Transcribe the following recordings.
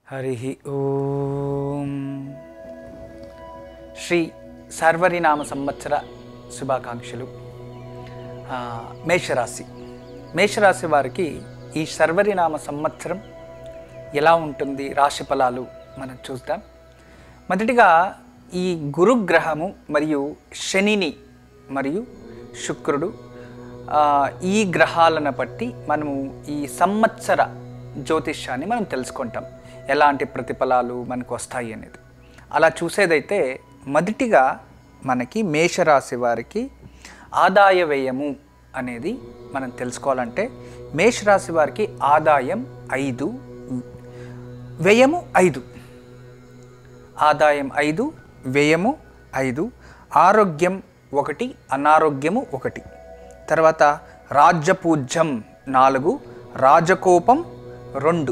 హరి ఓం శ్రీ సర్వరినామ సంవత్సర శుభాకాంక్షలు ఆ, మేషరాశి మేషరాశి వారికి ఈ సర్వరినామ సంవత్సరం ఎలా ఉంటుంది రాశి ఫలాలు మనం చూద్దాం మొదటిగా ఈ గురుగ్రహము మరియు శనిని మరియు శుక్రుడు ఆ, ఈ గ్రహాలను బట్టి మనము ఈ సంవత్సర జ్యోతిష్యాన్ని మనం తెలుసుకుంటాం ఎలాంటి ప్రతిఫలాలు మనకు వస్తాయి అనేది అలా చూసేదైతే మొదటిగా మనకి మేషరాశి వారికి ఆదాయ వ్యయము అనేది మనం తెలుసుకోవాలంటే మేషరాశి వారికి ఆదాయం ఐదు వ్యయము ఐదు ఆదాయం ఐదు వ్యయము ఐదు ఆరోగ్యం ఒకటి అనారోగ్యము ఒకటి తర్వాత రాజ్యపూజ్యం నాలుగు రాజకోపం రెండు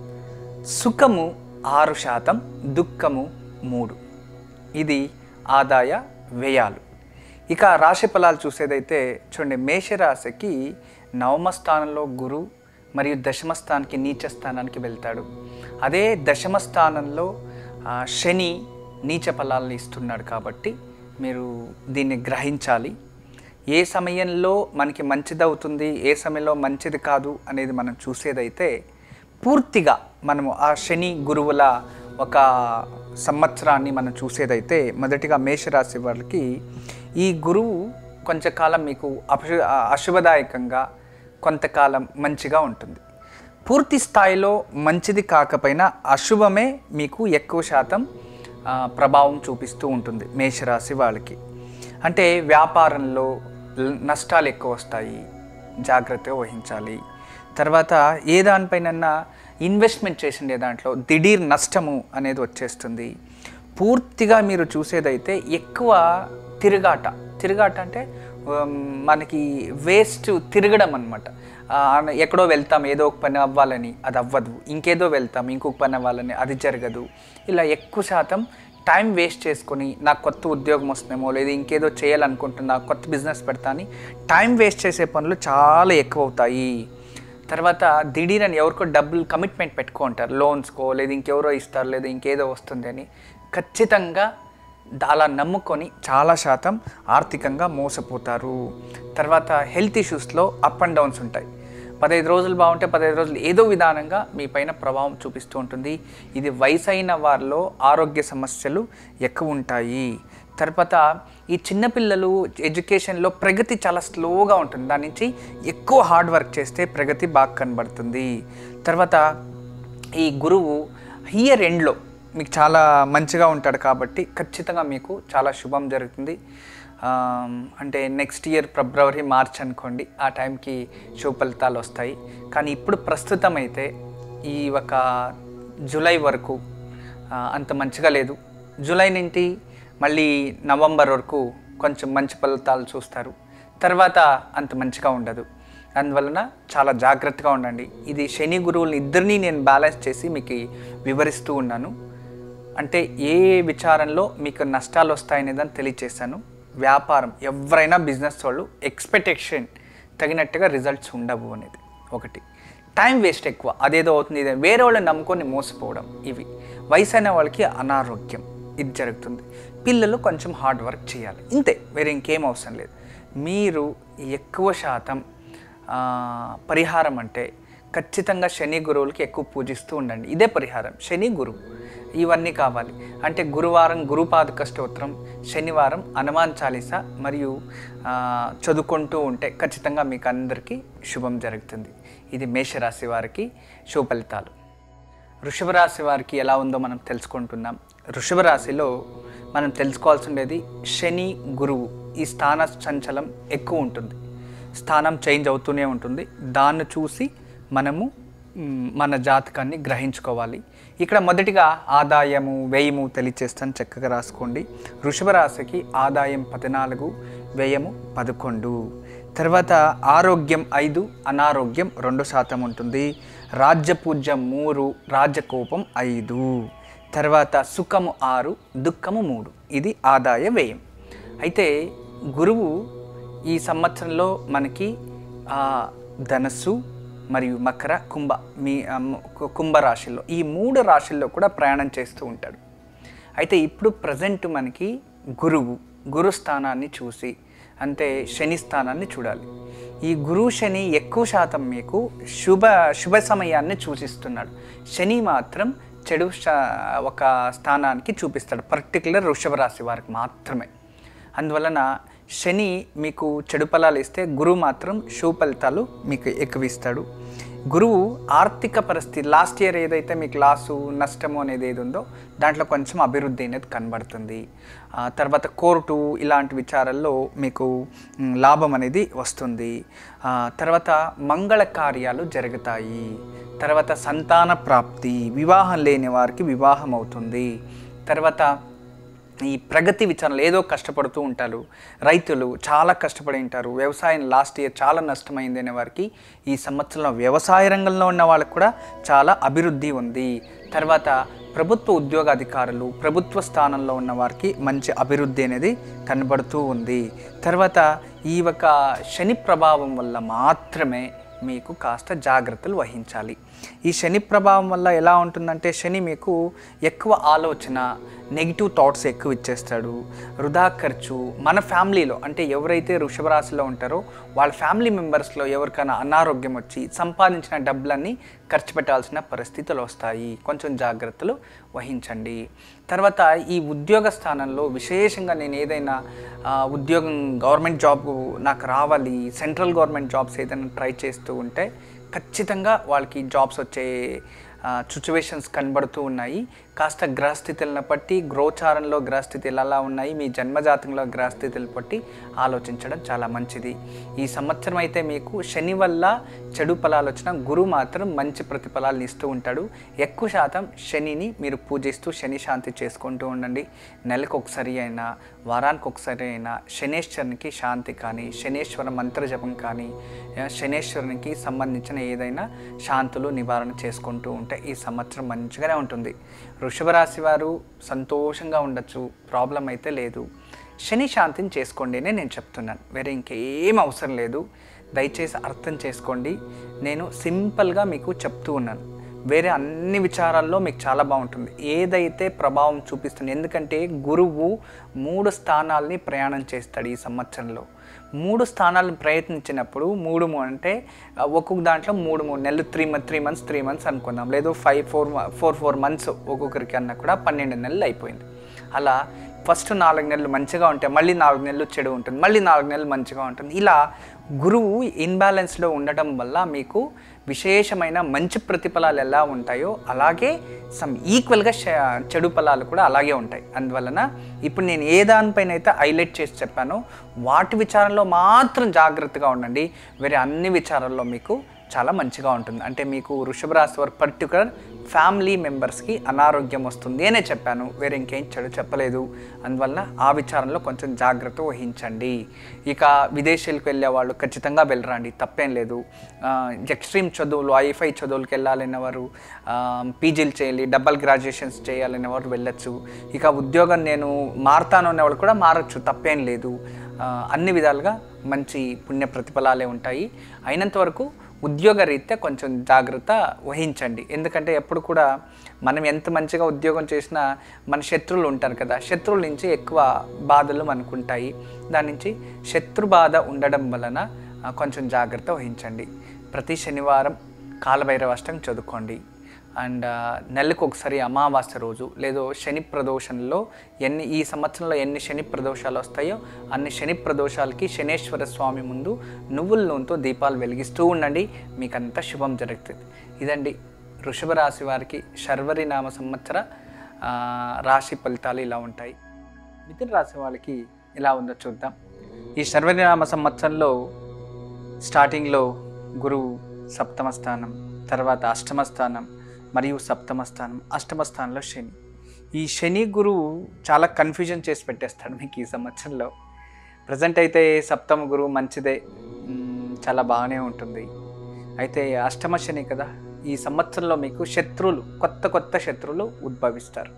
సుఖము ఆరు శాతం దుఃఖము మూడు ఇది ఆదాయ వ్యయాలు ఇక రాశి ఫలాలు చూసేదైతే చూడండి మేషరాశికి నవమ స్థానంలో గురు మరియు దశమ స్థానానికి నీచ స్థానానికి వెళ్తాడు అదే దశమ స్థానంలో ఆ, శని నీచ ఫలాలను ఇస్తున్నాడు కాబట్టి మీరు దీన్ని గ్రహించాలి ఏ సమయంలో మనకి మంచిదవుతుంది ఏ సమయంలో మంచిది కాదు అనేది మనం చూసేదైతే పూర్తిగా మనము ఆ శని గురువుల ఒక సంవత్సరాన్ని మనం చూసేదైతే మొదటిగా మేషరాశి వాళ్ళకి ఈ గురువు కొంతకాలం మీకు అపశు అశుభదాయకంగా కొంతకాలం మంచిగా ఉంటుంది పూర్తి స్థాయిలో మంచిది కాకపోయినా అశుభమే మీకు ఎక్కువ శాతం ఆ, ప్రభావం చూపిస్తూ ఉంటుంది మేషరాశి వాళ్ళకి అంటే వ్యాపారంలో ల- నష్టాలు ఎక్కువ వస్తాయి జాగ్రత్తగా వహించాలి తర్వాత ఏ దానిపైనన్నా ఇన్వెస్ట్మెంట్ చేసిండే దాంట్లో దిఢీర్ నష్టము అనేది వచ్చేస్తుంది పూర్తిగా మీరు చూసేదైతే ఎక్కువ తిరుగాట తిరుగాట అంటే ఉమ్, మనకి వేస్ట్ తిరగడం అనమాట ఎక్కడో వెళ్తాం ఏదో ఒక పని అవ్వాలని అది అవ్వదు ఇంకేదో వెళ్తాం ఇంకొక పని అవ్వాలని అది జరగదు ఇలా ఎక్కువ శాతం టైం వేస్ట్ చేసుకొని నాకు కొత్త ఉద్యోగం వస్తుందేమో లేదా ఇంకేదో చేయాలనుకుంటున్నా కొత్త బిజినెస్ పెడతా అని టైం వేస్ట్ చేసే పనులు చాలా ఎక్కువ అవుతాయి తర్వాత దిಢీరని ఎవరికో డబ్బులు కమిట్మెంట్ పెట్టుకుంటారు లోన్స్కో లేదా ఇంకెవరో ఇస్తారు లేదా ఇంకేదో వస్తుంది అని ఖచ్చితంగా ద- అలా నమ్ముకొని చాలా శాతం ఆర్థికంగా మోసపోతారు తర్వాత హెల్త్ ఇష్యూస్లో అప్ అండ్ డౌన్స్ ఉంటాయి పదహైదు రోజులు బాగుంటే పదహైదు రోజులు ఏదో విధానంగా మీ పైన ప్రభావం చూపిస్తూ ఉంటుంది ఇది వయసు అయిన వారిలో ఆరోగ్య సమస్యలు ఎక్కువ ఉంటాయి తర్వాత ఈ చిన్నపిల్లలు ఎడ్యుకేషన్లో ప్రగతి చాలా స్లోగా ఉంటుంది దాని నుంచి ఎక్కువ హార్డ్ వర్క్ చేస్తే ప్రగతి బాగా కనబడుతుంది తర్వాత ఈ గురువు ఇయర్ ఎండ్లో మీకు చాలా మంచిగా ఉంటాడు కాబట్టి ఖచ్చితంగా మీకు చాలా శుభం జరుగుతుంది ఆమ్, అంటే నెక్స్ట్ ఇయర్ ఫిబ్రవరి మార్చ్ అనుకోండి ఆ టైంకి శుభ ఫలితాలు వస్తాయి కానీ ఇప్పుడు ప్రస్తుతం అయితే ఈ ఒక జూలై వరకు ఆ, అంత మంచిగా లేదు జూలై నుండి మళ్ళీ నవంబర్ వరకు కొంచెం మంచి ఫలితాలు చూస్తారు తర్వాత అంత మంచిగా ఉండదు అందువలన చాలా జాగ్రత్తగా ఉండండి ఇది శని గురువులు ఇద్దరిని నేను బ్యాలెన్స్ చేసి మీకు వివరిస్తూ ఉన్నాను అంటే ఏ విచారంలో మీకు నష్టాలు వస్తాయనేదని తెలియచేశాను వ్యాపారం ఎవరైనా బిజినెస్ వాళ్ళు ఎక్స్పెక్టేషన్ తగినట్టుగా రిజల్ట్స్ ఉండవు అనేది ఒకటి టైం వేస్ట్ ఎక్కువ అదేదో అవుతుంది ఇదే వేరే వాళ్ళని నమ్ముకొని మోసపోవడం ఇవి వయసైన వాళ్ళకి అనారోగ్యం ఇది జరుగుతుంది పిల్లలు కొంచెం హార్డ్ వర్క్ చేయాలి ఇంతే వేరే ఇంకేం అవసరం లేదు మీరు ఎక్కువ శాతం ఆ, పరిహారం అంటే ఖచ్చితంగా శని గురువులకి ఎక్కువ పూజిస్తూ ఉండండి ఇదే పరిహారం శని గురువు ఇవన్నీ కావాలి అంటే గురువారం గురుపాదక స్తోత్రం శనివారం హనుమాన్ చాలీస మరియు ఆ, చదువుకుంటూ ఉంటే ఖచ్చితంగా మీకు అందరికీ శుభం జరుగుతుంది ఇది మేషరాశి వారికి శుభ ఫలితాలు వృషభ రాశి వారికి ఎలా ఉందో మనం తెలుసుకుంటున్నాం వృషభ రాశిలో మనం తెలుసుకోవాల్సి ఉండేది శని గురువు ఈ స్థాన సంచలం ఎక్కువ ఉంటుంది స్థానం చేంజ్ అవుతూనే ఉంటుంది దాన్ని చూసి మనము మ్, మన జాతకాన్ని గ్రహించుకోవాలి ఇక్కడ మొదటిగా ఆదాయము వ్యయము తెలియచేస్తాను చక్కగా రాసుకోండి వృషభ రాశికి ఆదాయం పద్నాలుగు వ్యయము పదకొండు తర్వాత ఆరోగ్యం ఐదు అనారోగ్యం రెండు శాతం ఉంటుంది రాజ్యపూజ్యం మూడు రాజ్యకోపం ఐదు తర్వాత సుఖము ఆరు దుఃఖము మూడు ఇది ఆదాయ వ్యయం అయితే గురువు ఈ సంవత్సరంలో మనకి ఆ, ధనస్సు మరియు మకర కుంభ మీ ఆ, కు- కుంభ రాశిల్లో ఈ మూడు రాశిల్లో కూడా ప్రయాణం చేస్తూ ఉంటాడు అయితే ఇప్పుడు ప్రజెంట్ మనకి గురువు గురు స్థానాన్ని చూసి అంటే శని స్థానాన్ని చూడాలి ఈ గురువు శని ఎక్కువ శాతం మీకు శుభ శుభ సమయాన్ని సూచిస్తున్నాడు శని మాత్రం చెడు శా- ఒక స్థానానికి చూపిస్తాడు పర్టికులర్ వృషభ రాశి వారికి మాత్రమే అందువలన శని మీకు చెడు ఫలాలు ఇస్తే గురువు మాత్రం శుభ ఫలితాలు మీకు ఎక్కువ ఇస్తాడు గురువు ఆర్థిక పరిస్థితి లాస్ట్ ఇయర్ ఏదైతే మీకు లాసు నష్టము అనేది ఏది ఉందో దాంట్లో కొంచెం అభివృద్ధి అనేది కనబడుతుంది ఆ తర్వాత కోర్టు ఇలాంటి విచారాల్లో మీకు మ్, లాభం అనేది వస్తుంది ఆ తర్వాత మంగళ కార్యాలు జరుగుతాయి తర్వాత సంతాన ప్రాప్తి వివాహం లేని వారికి వివాహం అవుతుంది తర్వాత ఈ ప్రగతి విచారణలు ఏదో కష్టపడుతూ ఉంటారు రైతులు చాలా కష్టపడి ఉంటారు వ్యవసాయం లాస్ట్ ఇయర్ చాలా నష్టమైంది అనే వారికి ఈ సంవత్సరంలో వ్యవసాయ రంగంలో ఉన్న వాళ్ళకి కూడా చాలా అభివృద్ధి ఉంది తర్వాత ప్రభుత్వ ఉద్యోగాధికారులు ప్రభుత్వ స్థానంలో ఉన్న వారికి మంచి అభివృద్ధి అనేది కనబడుతూ ఉంది తర్వాత ఈ ఒక శని ప్రభావం వల్ల మాత్రమే మీకు కాస్త జాగ్రత్తలు వహించాలి ఈ శని ప్రభావం వల్ల ఎలా ఉంటుందంటే శని మీకు ఎక్కువ ఆలోచన నెగిటివ్ థాట్స్ ఎక్కువ ఇచ్చేస్తాడు వృధా ఖర్చు మన ఫ్యామిలీలో అంటే ఎవరైతే వృషభ రాశిలో ఉంటారో వాళ్ళ ఫ్యామిలీ మెంబర్స్లో ఎవరికైనా అనారోగ్యం వచ్చి సంపాదించిన డబ్బులన్నీ ఖర్చు పెట్టాల్సిన పరిస్థితులు వస్తాయి కొంచెం జాగ్రత్తలు వహించండి తర్వాత ఈ ఉద్యోగ స్థానంలో విశేషంగా నేను ఏదైనా ఆ, ఉద్యోగం గవర్నమెంట్ జాబ్ నాకు రావాలి సెంట్రల్ గవర్నమెంట్ జాబ్స్ ఏదైనా ట్రై చేస్తూ ఉంటే ఖచ్చితంగా వాళ్ళకి జాబ్స్ వచ్చే సిచ్యువేషన్స్ కనబడుతూ ఉన్నాయి కాస్త గ్రహస్థితులను బట్టి గ్రోచారంలో గ్రహస్థితులు ఎలా ఉన్నాయి మీ జన్మజాతంలో గ్రహస్థితులు బట్టి ఆలోచించడం చాలా మంచిది ఈ సంవత్సరం అయితే మీకు శని వల్ల చెడు ఫలాలు వచ్చిన గురువు మాత్రం మంచి ప్రతిఫలాలను ఇస్తూ ఉంటాడు ఎక్కువ శాతం శనిని మీరు పూజిస్తూ శని శాంతి చేసుకుంటూ ఉండండి నెలకు ఒకసారి అయినా వారానికి ఒకసారి అయినా శనేశ్వరునికి శాంతి కానీ శనేశ్వర మంత్ర జపం కానీ ఆ, శనేశ్వరునికి సంబంధించిన ఏదైనా శాంతులు నివారణ చేసుకుంటూ ఉంటే ఈ సంవత్సరం మంచిగానే ఉంటుంది వృషభ రాశి వారు సంతోషంగా ఉండొచ్చు ప్రాబ్లం అయితే లేదు శని శాంతిని చేసుకోండి అని నేను చెప్తున్నాను వేరే ఇంకేం అవసరం లేదు దయచేసి అర్థం చేసుకోండి నేను సింపుల్గా మీకు చెప్తూ ఉన్నాను వేరే అన్ని విచారాల్లో మీకు చాలా బాగుంటుంది ఏదైతే ప్రభావం చూపిస్తుంది ఎందుకంటే గురువు మూడు స్థానాల్ని ప్రయాణం చేస్తాడు ఈ సంవత్సరంలో మూడు స్థానాలను ప్రయత్నించినప్పుడు మూడు మూ- అంటే ఆ, ఒక్కొక్క దాంట్లో మూడు మూడు నెలలు three month three months three months అనుకుందాం లేదు five four four four months ఒక్కొక్కరికి అన్నా కూడా పన్నెండు నెలలు అయిపోయింది అలా ఫస్ట్ నాలుగు నెలలు మంచిగా ఉంటే మళ్ళీ నాలుగు నెలలు చెడు ఉంటుంది మళ్ళీ నాలుగు నెలలు మంచిగా ఉంటుంది ఇలా గురువు ఇన్బ్యాలెన్స్లో ఉండటం వల్ల మీకు విశేషమైన మంచి ప్రతిఫలాలు ఎలా ఉంటాయో అలాగే సమ్ ఈక్వల్గా చెడు ఫలాలు కూడా అలాగే ఉంటాయి అందువలన ఇప్పుడు నేను ఏ దానిపైన అయితే హైలైట్ చేసి చెప్పానో వాటి విచారంలో మాత్రం జాగ్రత్తగా ఉండండి వేరే అన్ని విచారాల్లో మీకు చాలా మంచిగా ఉంటుంది అంటే మీకు వృషభ రాశి వారు పర్టికులర్ ఫ్యామిలీ మెంబర్స్కి అనారోగ్యం వస్తుంది అనే చెప్పాను వేరే ఇంకేం చెడు చెప్పలేదు అందువల్ల ఆ విచారంలో కొంచెం జాగ్రత్త వహించండి ఇక విదేశాలకు వెళ్ళే వాళ్ళు ఖచ్చితంగా వెళ్ళరండి తప్పేం లేదు ఆ, ఎక్స్ట్రీమ్ చదువులు ఐఫై చదువులకు వెళ్ళాలనే వారు ఆ, పీజీలు చేయాలి డబల్ గ్రాడ్యుయేషన్స్ చేయాలనే వారు వెళ్ళొచ్చు ఇక ఉద్యోగం నేను మారుతాను అనే వాళ్ళు కూడా మారచ్చు తప్పేం లేదు ఆ, అన్ని విధాలుగా మంచి పుణ్య ప్రతిఫలాలే ఉంటాయి అయినంత వరకు ఉద్యోగ రీత్యా కొంచెం జాగ్రత్త వహించండి ఎందుకంటే ఎప్పుడు కూడా మనం ఎంత మంచిగా ఉద్యోగం చేసినా మన శత్రువులు ఉంటారు కదా శత్రువుల నుంచి ఎక్కువ బాధలు మనకు ఉంటాయి దాని నుంచి శత్రు బాధ ఉండడం వలన ఆ, కొంచెం జాగ్రత్త వహించండి ప్రతి శనివారం కాలభైరవాష్టం చదువుకోండి అండ్ నెలకు ఒకసారి అమావాస్య రోజు లేదో శని ప్రదోషంలో ఎన్ని ఈ సంవత్సరంలో ఎన్ని శని ప్రదోషాలు వస్తాయో అన్ని శని ప్రదోషాలకి శనేశ్వర స్వామి ముందు నువ్వుల నూనెతో దీపాలు వెలిగిస్తూ ఉండండి మీకంతా శుభం జరుగుతుంది ఇదండి వృషభ రాశి వారికి శర్వరి నామ సంవత్సర ఆ, రాశి ఫలితాలు ఇలా ఉంటాయి మిథున రాశి వాళ్ళకి ఎలా ఉందో చూద్దాం ఈ శర్వరి నామ సంవత్సరంలో స్టార్టింగ్లో గురువు సప్తమ స్థానం తర్వాత అష్టమ స్థానం మరియు సప్తమ స్థానం అష్టమ స్థానంలో శని ఈ శని గురువు చాలా కన్ఫ్యూజన్ చేసి పెట్టేస్తాడు మీకు ఈ సంవత్సరంలో ప్రజెంట్ అయితే సప్తమ గురువు మంచిదే మ్మ్, చాలా బాగానే ఉంటుంది అయితే అష్టమ శని కదా ఈ సంవత్సరంలో మీకు శత్రువులు కొత్త కొత్త శత్రువులు ఉద్భవిస్తారు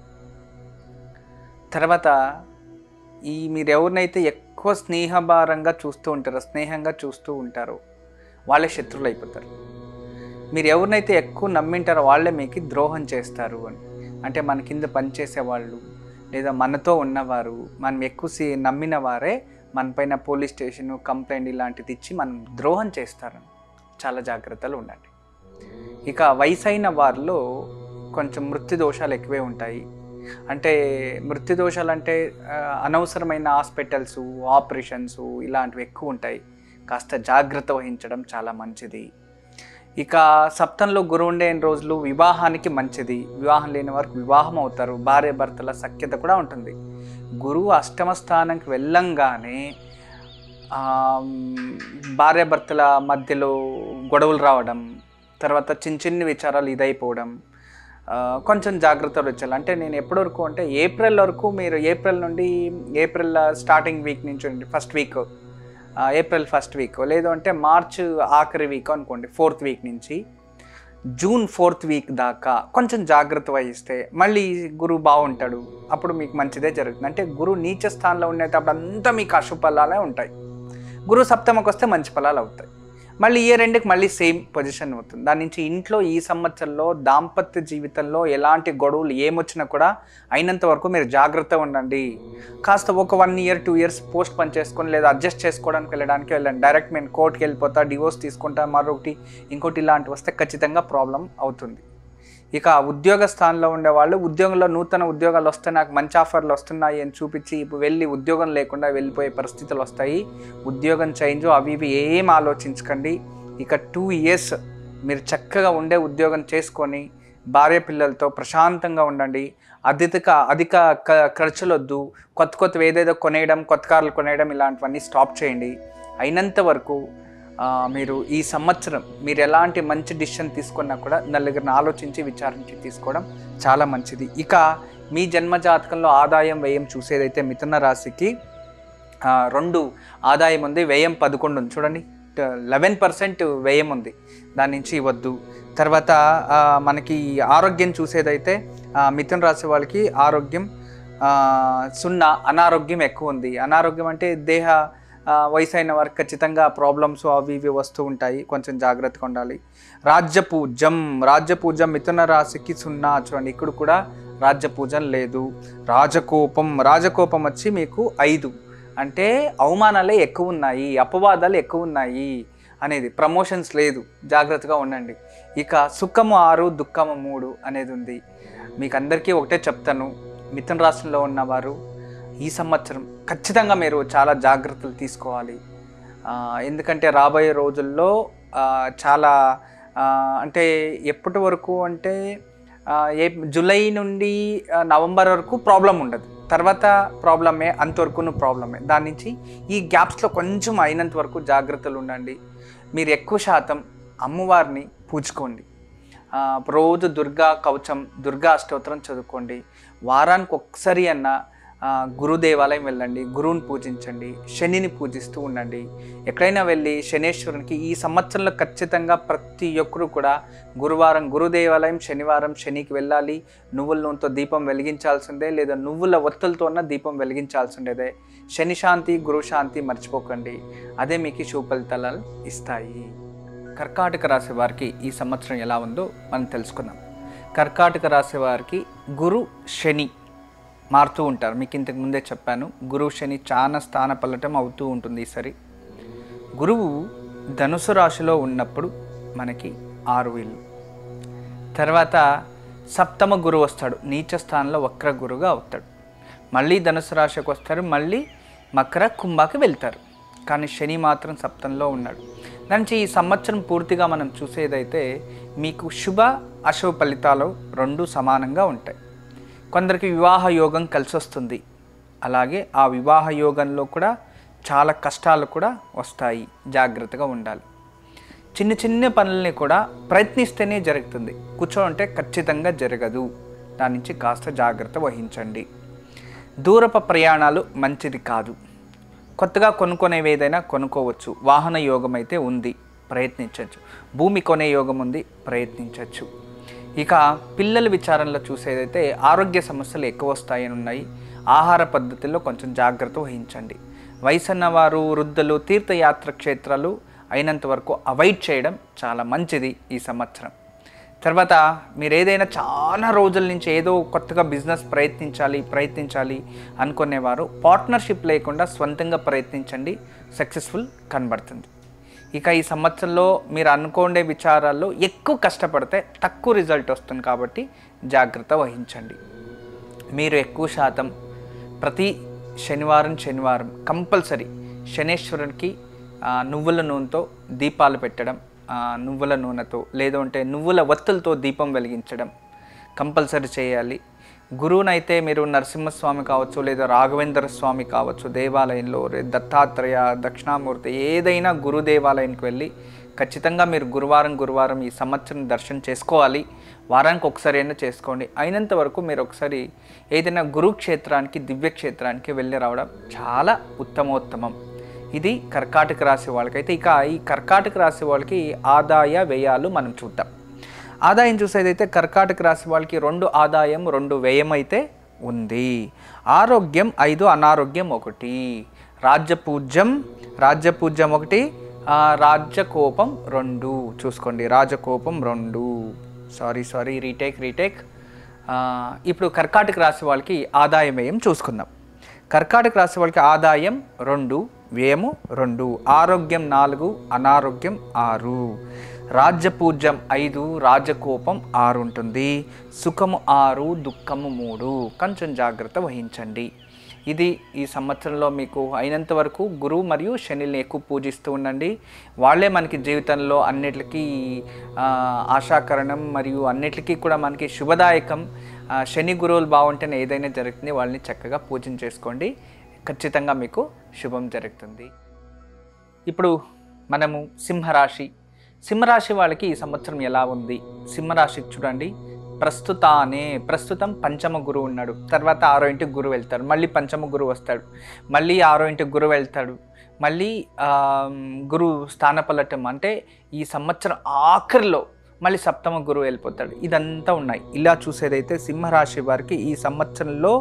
తర్వాత ఈ మీరు ఎవరినైతే ఎక్కువ స్నేహభారంగా చూస్తూ ఉంటారో స్నేహంగా చూస్తూ ఉంటారో వాళ్ళే శత్రువులు అయిపోతారు మీరు ఎవరినైతే ఎక్కువ నమ్మింటారో వాళ్ళే మీకు ద్రోహం చేస్తారు అని అంటే మన కింద పనిచేసే వాళ్ళు లేదా మనతో ఉన్నవారు మనం ఎక్కువ సీ నమ్మిన వారే మనపైన పోలీస్ స్టేషన్ కంప్లైంట్ ఇలాంటిది ఇచ్చి మనం ద్రోహం చేస్తారు చాలా జాగ్రత్తలు ఉండండి ఇక వయసైన వారిలో కొంచెం మృత్యు దోషాలు ఎక్కువే ఉంటాయి అంటే మృత్యు దోషాలు అంటే ఆ, అనవసరమైన హాస్పిటల్స్ ఆపరేషన్స్ ఇలాంటివి ఎక్కువ ఉంటాయి కాస్త జాగ్రత్త వహించడం చాలా మంచిది ఇక సప్తంలో గురువు ఉండే రోజులు వివాహానికి మంచిది వివాహం లేని వారికి వివాహం అవుతారు భార్య భర్తల సఖ్యత కూడా ఉంటుంది గురువు అష్టమ స్థానంకి వెళ్ళంగానే ఆ, భార్యాభర్తల మధ్యలో గొడవలు రావడం తర్వాత చిన్న చిన్న విచారాలు ఇదైపోవడం ఆ, కొంచెం జాగ్రత్తలు వచ్చాలి అంటే నేను ఎప్పటి వరకు అంటే ఏప్రిల్ వరకు మీరు ఏప్రిల్ నుండి ఏప్రిల్ స్టార్టింగ్ వీక్ నుంచి first week April first week లేదు అంటే మార్చ్ ఆఖరి వీక్ అనుకోండి ఫోర్త్ వీక్ నుంచి జూన్ ఫోర్త్ వీక్ దాకా కొంచెం జాగ్రత్త వహిస్తే మళ్ళీ గురువు బాగుంటాడు అప్పుడు మీకు మంచిదే జరుగుతుంది అంటే గురువు నీచ స్థానంలో ఉండేటప్పుడు అంతా మీకు అశుభ ఫలాలే ఉంటాయి గురువు సప్తమకు వస్తే మంచి ఫలాలు అవుతాయి మళ్ళీ ఇయర్ ఎండ్కి మళ్ళీ సేమ్ పొజిషన్ అవుతుంది దాని నుంచి ఇంట్లో ఈ సంవత్సరంలో దాంపత్య జీవితంలో ఎలాంటి గొడవలు ఏమొచ్చినా కూడా అయినంత వరకు మీరు జాగ్రత్తగా ఉండండి కాస్త ఒక one year two years post పని చేసుకొని లేదా అడ్జస్ట్ చేసుకోవడానికి వెళ్ళడానికి వెళ్ళండి డైరెక్ట్ నేను కోర్టుకి వెళ్ళిపోతా డివోర్స్ తీసుకుంటా మరొకటి ఇంకోటి ఇలాంటివి వస్తే ఖచ్చితంగా ప్రాబ్లం అవుతుంది ఇక ఉద్యోగ స్థానంలో ఉండే వాళ్ళు ఉద్యోగంలో నూతన ఉద్యోగాలు వస్తే నాకు మంచి ఆఫర్లు వస్తున్నాయి అని చూపించి ఇప్పుడు వెళ్ళి ఉద్యోగం లేకుండా వెళ్ళిపోయే పరిస్థితులు వస్తాయి ఉద్యోగం చేంజ్ అవి ఇవి ఏం ఆలోచించకండి ఇక టూ ఇయర్స్ మీరు చక్కగా ఉండే ఉద్యోగం చేసుకొని భార్య పిల్లలతో ప్రశాంతంగా ఉండండి అధిక అధిక క- ఖర్చులు వద్దు కొత్త కొత్త ఏదేదో కొనేయడం కొత్త కార్లు కొనేయడం ఇలాంటివన్నీ స్టాప్ చేయండి అయినంత వరకు ఆ, మీరు ఈ సంవత్సరం మీరు ఎలాంటి మంచి డిసిషన్ తీసుకున్నా కూడా నలుగురిని ఆలోచించి విచారించి తీసుకోవడం చాలా మంచిది ఇక మీ జన్మ జాతకంలో ఆదాయం వ్యయం చూసేదైతే మిథున రాశికి ఆ, రెండు ఆదాయం ఉంది వ్యయం పదకొండు ఉంది చూడండి లెవెన్ పర్సెంట్ వ్యయం ఉంది దాని నుంచి ఇవ్వద్దు తర్వాత ఆ, మనకి ఆరోగ్యం చూసేదైతే ఆ, మిథున రాశి వాళ్ళకి ఆరోగ్యం ఆ, సున్నా అనారోగ్యం ఎక్కువ ఉంది అనారోగ్యం అంటే దేహ ఆ, వయసు అయిన వారికి ఖచ్చితంగా ప్రాబ్లమ్స్ అవి ఇవి వస్తూ ఉంటాయి కొంచెం జాగ్రత్తగా ఉండాలి రాజ్యపూజ్యం రాజ్యపూజ్యం మిథున రాశికి సున్నా చూడండి ఇక్కడ కూడా రాజ్యపూజం లేదు రాజకోపం రాజకోపం వచ్చి మీకు ఐదు అంటే అవమానాలే ఎక్కువ ఉన్నాయి అపవాదాలు ఎక్కువ ఉన్నాయి అనేది ప్రమోషన్స్ లేదు జాగ్రత్తగా ఉండండి ఇక సుఖము ఆరు దుఃఖము మూడు అనేది ఉంది మీకు అందరికీ ఒకటే చెప్తాను మిథున రాశిలో ఉన్నవారు ఈ సంవత్సరం ఖచ్చితంగా మీరు చాలా జాగ్రత్తలు తీసుకోవాలి ఆ, ఎందుకంటే రాబోయే రోజుల్లో ఆ, చాలా ఆ, అంటే ఎప్పటి వరకు అంటే ఆ, ఏ జూలై నుండి ఆ, నవంబర్ వరకు ప్రాబ్లం ఉండదు తర్వాత ప్రాబ్లమే అంతవరకును ప్రాబ్లమే దాని నుంచి ఈ గ్యాప్స్లో కొంచెం అయినంత వరకు జాగ్రత్తలు ఉండండి మీరు ఎక్కువ శాతం అమ్మవారిని పూజుకోండి ఆ, రోజు దుర్గా కవచం దుర్గా అష్టోత్తరం చదువుకోండి వారానికి ఒక్కసారి అన్న ఆ, గురు దేవాలయం వెళ్ళండి గురువుని పూజించండి శనిని పూజిస్తూ ఉండండి ఎక్కడైనా వెళ్ళి శనేశ్వరునికి ఈ సంవత్సరంలో ఖచ్చితంగా ప్రతి ఒక్కరు కూడా గురువారం గురు దేవాలయం శనివారం శనికి వెళ్ళాలి నువ్వుల నూనెతో దీపం వెలిగించాల్సిందే లేదా నువ్వుల ఒత్తులతో ఉన్న దీపం వెలిగించాల్సిందేదే శని శాంతి గురు శాంతి మర్చిపోకండి అదే మీకు శుభ ఫలితాలు ఇస్తాయి కర్కాటక రాశి వారికి ఈ సంవత్సరం ఎలా ఉందో మనం తెలుసుకుందాం కర్కాటక రాశి వారికి గురు శని మారుతూ ఉంటారు మీకు ఇంతకు ముందే చెప్పాను గురువు శని చాలా స్థాన పల్లటం అవుతూ ఉంటుంది ఈసారి గురువు ధనుసు రాశిలో ఉన్నప్పుడు మనకి ఆరు వీళ్ళు తర్వాత సప్తమ గురువు వస్తాడు నీచ స్థానంలో వక్ర గురువుగా అవుతాడు మళ్ళీ ధనుసు రాశికి వస్తారు మళ్ళీ మకర కుంభాకి వెళ్తారు కానీ శని మాత్రం సప్తంలో ఉన్నాడు దాని నుంచి ఈ సంవత్సరం పూర్తిగా మనం చూసేదైతే మీకు శుభ అశుభ ఫలితాలు రెండు సమానంగా ఉంటాయి కొందరికి వివాహ యోగం కలిసి వస్తుంది అలాగే ఆ వివాహ యోగంలో కూడా చాలా కష్టాలు కూడా వస్తాయి జాగ్రత్తగా ఉండాలి చిన్న చిన్న పనుల్ని కూడా ప్రయత్నిస్తేనే జరుగుతుంది కూర్చోంటే ఖచ్చితంగా జరగదు దాని నుంచి కాస్త జాగ్రత్త వహించండి దూరపు ప్రయాణాలు మంచిది కాదు కొత్తగా కొనుక్కునేవి ఏదైనా కొనుక్కోవచ్చు వాహన యోగం అయితే ఉంది ప్రయత్నించవచ్చు భూమి కొనే యోగం ఉంది ప్రయత్నించవచ్చు ఇక పిల్లల విచారంలో చూసేదైతే ఆరోగ్య సమస్యలు ఎక్కువ వస్తాయని ఉన్నాయి ఆహార పద్ధతుల్లో కొంచెం జాగ్రత్త వహించండి వయసున్న వారు వృద్ధులు తీర్థయాత్ర క్షేత్రాలు అయినంత వరకు అవాయిడ్ చేయడం చాలా మంచిది ఈ సంవత్సరం తర్వాత మీరు ఏదైనా చాలా రోజుల నుంచి ఏదో కొత్తగా బిజినెస్ ప్రయత్నించాలి ప్రయత్నించాలి అనుకునేవారు పార్ట్నర్షిప్ లేకుండా స్వంతంగా ప్రయత్నించండి సక్సెస్ఫుల్ కనబడుతుంది ఇక ఈ సంవత్సరంలో మీరు అనుకోండే విచారాల్లో ఎక్కువ కష్టపడితే తక్కువ రిజల్ట్ వస్తుంది కాబట్టి జాగ్రత్త వహించండి మీరు ఎక్కువ శాతం ప్రతి శనివారం శనివారం కంపల్సరీ శనేశ్వరునికి ఆ, నువ్వుల నూనెతో దీపాలు పెట్టడం ఆ, నువ్వుల నూనెతో లేదంటే నువ్వుల వత్తులతో దీపం వెలిగించడం కంపల్సరీ చేయాలి గురువునైతే మీరు నరసింహస్వామి కావచ్చు లేదా రాఘవేంద్ర స్వామి కావచ్చు దేవాలయంలో రే- దత్తాత్రేయ దక్షిణామూర్తి ఏదైనా గురు దేవాలయానికి వెళ్ళి ఖచ్చితంగా మీరు గురువారం గురువారం ఈ సంవత్సరం దర్శనం చేసుకోవాలి వారానికి ఒకసారి అయినా చేసుకోండి అయినంత వరకు మీరు ఒకసారి ఏదైనా గురుక్షేత్రానికి దివ్యక్షేత్రానికి వెళ్ళి రావడం చాలా ఉత్తమోత్తమం ఇది కర్కాటక రాశి వాళ్ళకైతే ఇక ఈ కర్కాటక రాశి వాళ్ళకి ఆదాయ వ్యయాలు మనం చూద్దాం ఆదాయం చూసేదైతే కర్కాటక రాశి వాళ్ళకి రెండు ఆదాయం రెండు వ్యయం అయితే ఉంది ఆరోగ్యం ఐదు అనారోగ్యం ఒకటి రాజ్యపూజ్యం రాజ్యపూజ్యం ఒకటి ఆ, రాజ్యకోపం రెండు చూసుకోండి రాజకోపం రెండు సారీ సారీ రీటేక్ రీటేక్ ఆ, ఇప్పుడు కర్కాటక రాశి వాళ్ళకి ఆదాయం వ్యయం చూసుకుందాం కర్కాటక రాశి వాళ్ళకి ఆదాయం రెండు వ్యయము రెండు ఆరోగ్యం నాలుగు అనారోగ్యం ఆరు రాజ్యపూజ్యం ఐదు రాజకోపం ఆరు ఉంటుంది సుఖము ఆరు దుఃఖము మూడు కొంచెం జాగ్రత్త వహించండి ఇది ఈ సంవత్సరంలో మీకు అయినంత వరకు గురువు మరియు శనిని ఎక్కువ పూజిస్తూ ఉండండి వాళ్ళే మనకి జీవితంలో అన్నిటికీ ఆ, ఆశాకరణం మరియు అన్నిటికీ కూడా మనకి శుభదాయకం ఆ, శని గురువులు బాగుంటేనే ఏదైనా జరుగుతుంది వాళ్ళని చక్కగా పూజన చేసుకోండి ఖచ్చితంగా మీకు శుభం జరుగుతుంది ఇప్పుడు మనము సింహరాశి సింహరాశి వాళ్ళకి ఈ సంవత్సరం ఎలా ఉంది సింహరాశికి చూడండి ప్రస్తుతానే ప్రస్తుతం పంచమ గురువు ఉన్నాడు తర్వాత ఆరో ఇంటికి గురువు వెళ్తాడు మళ్ళీ పంచమ గురువు వస్తాడు మళ్ళీ ఆరో ఇంటికి గురువు వెళ్తాడు మళ్ళీ ఆ, గురువు స్థానపలటం అంటే ఈ సంవత్సరం ఆఖరిలో మళ్ళీ సప్తమ గురువు వెళ్ళిపోతాడు ఇదంతా ఉన్నాయి ఇలా చూసేదైతే సింహరాశి వారికి ఈ సంవత్సరంలో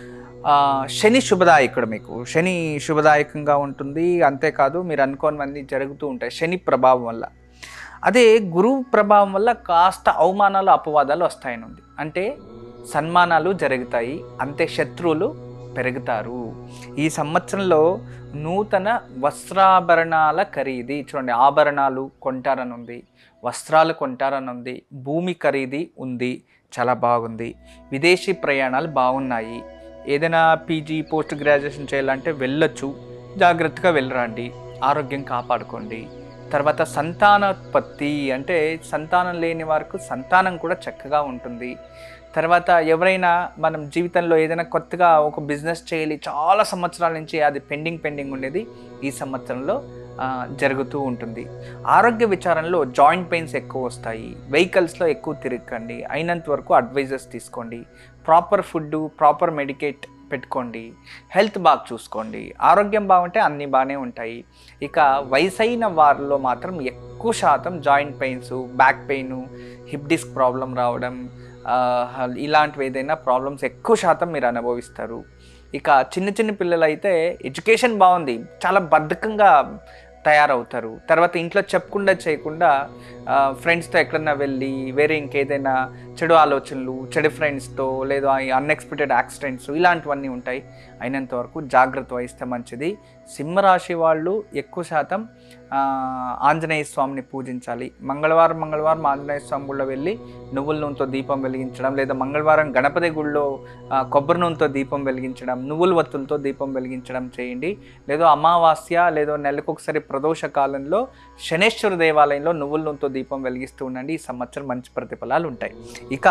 ఆ, శని శుభదాయకుడు మీకు శని శుభదాయకంగా ఉంటుంది అంతేకాదు మీరు అనుకోనివన్నీ జరుగుతూ ఉంటాయి శని ప్రభావం వల్ల అదే గురువు ప్రభావం వల్ల కాస్త అవమానాలు అపవాదాలు వస్తాయని ఉంది అంటే సన్మానాలు జరుగుతాయి అంతే శత్రువులు పెరుగుతారు ఈ సంవత్సరంలో నూతన వస్త్రాభరణాల ఖరీది చూడండి ఆభరణాలు కొంటారని ఉంది వస్త్రాలు కొంటారని ఉంది భూమి ఖరీది ఉంది చాలా బాగుంది విదేశీ ప్రయాణాలు బాగున్నాయి ఏదైనా పీజీ పోస్ట్ గ్రాడ్యుయేషన్ చేయాలంటే వెళ్ళొచ్చు జాగ్రత్తగా వెళ్ళరండి ఆరోగ్యం కాపాడుకోండి తర్వాత సంతానోత్పత్తి అంటే సంతానం లేని వారికి సంతానం కూడా చక్కగా ఉంటుంది తర్వాత ఎవరైనా మనం జీవితంలో ఏదైనా కొత్తగా ఒక బిజినెస్ చేయాలి చాలా సంవత్సరాల నుంచి అది పెండింగ్ పెండింగ్ ఉండేది ఈ సంవత్సరంలో ఆ, జరుగుతూ ఉంటుంది ఆరోగ్య విచారంలో జాయింట్ పెయిన్స్ ఎక్కువ వస్తాయి వెహికల్స్లో ఎక్కువ తిరగకండి అయినంత వరకు అడ్వైజర్స్ తీసుకోండి ప్రాపర్ ఫుడ్ ప్రాపర్ మెడికేట్ పెట్టుకోండి హెల్త్ బాగా చూసుకోండి ఆరోగ్యం బాగుంటే అన్నీ బాగానే ఉంటాయి ఇక వయసైన వారిలో మాత్రం ఎక్కువ శాతం joint pains back pain hip disc problem రావడం ఆ, ఇలాంటివి ఏదైనా ప్రాబ్లమ్స్ ఎక్కువ శాతం మీరు అనుభవిస్తారు ఇక చిన్న చిన్న పిల్లలు అయితే ఎడ్యుకేషన్ బాగుంది చాలా బద్ధకంగా తయారవుతారు తర్వాత ఇంట్లో చెప్పకుండా చేయకుండా ఫ్రెండ్స్తో ఎక్కడన్నా వెళ్ళి వేరే ఇంకేదైనా చెడు ఆలోచనలు చెడు ఫ్రెండ్స్తో లేదా అన్ఎక్స్పెక్టెడ్ యాక్సిడెంట్స్ ఇలాంటివన్నీ ఉంటాయి అయినంత వరకు జాగ్రత్త వహిస్తే మంచిది సింహరాశి వాళ్ళు ఎక్కువ శాతం ఆ, ఆంజనేయ స్వామిని పూజించాలి మంగళవారం మంగళవారం ఆంజనేయ స్వామి గుళ్ళో వెళ్ళి నువ్వుల నూనెతో దీపం వెలిగించడం లేదా మంగళవారం గణపతి గుళ్ళో ఆ, కొబ్బరి నూనెతో దీపం వెలిగించడం నువ్వుల వత్తులతో దీపం వెలిగించడం చేయండి లేదో అమావాస్య లేదో నెలకు ఒకసారి ప్రదోష కాలంలో శనేశ్వర దేవాలయంలో నువ్వుల నూనెతో దీపం వెలిగిస్తూ ఉండండి ఈ సంవత్సరం మంచి ప్రతిఫలాలు ఉంటాయి ఇక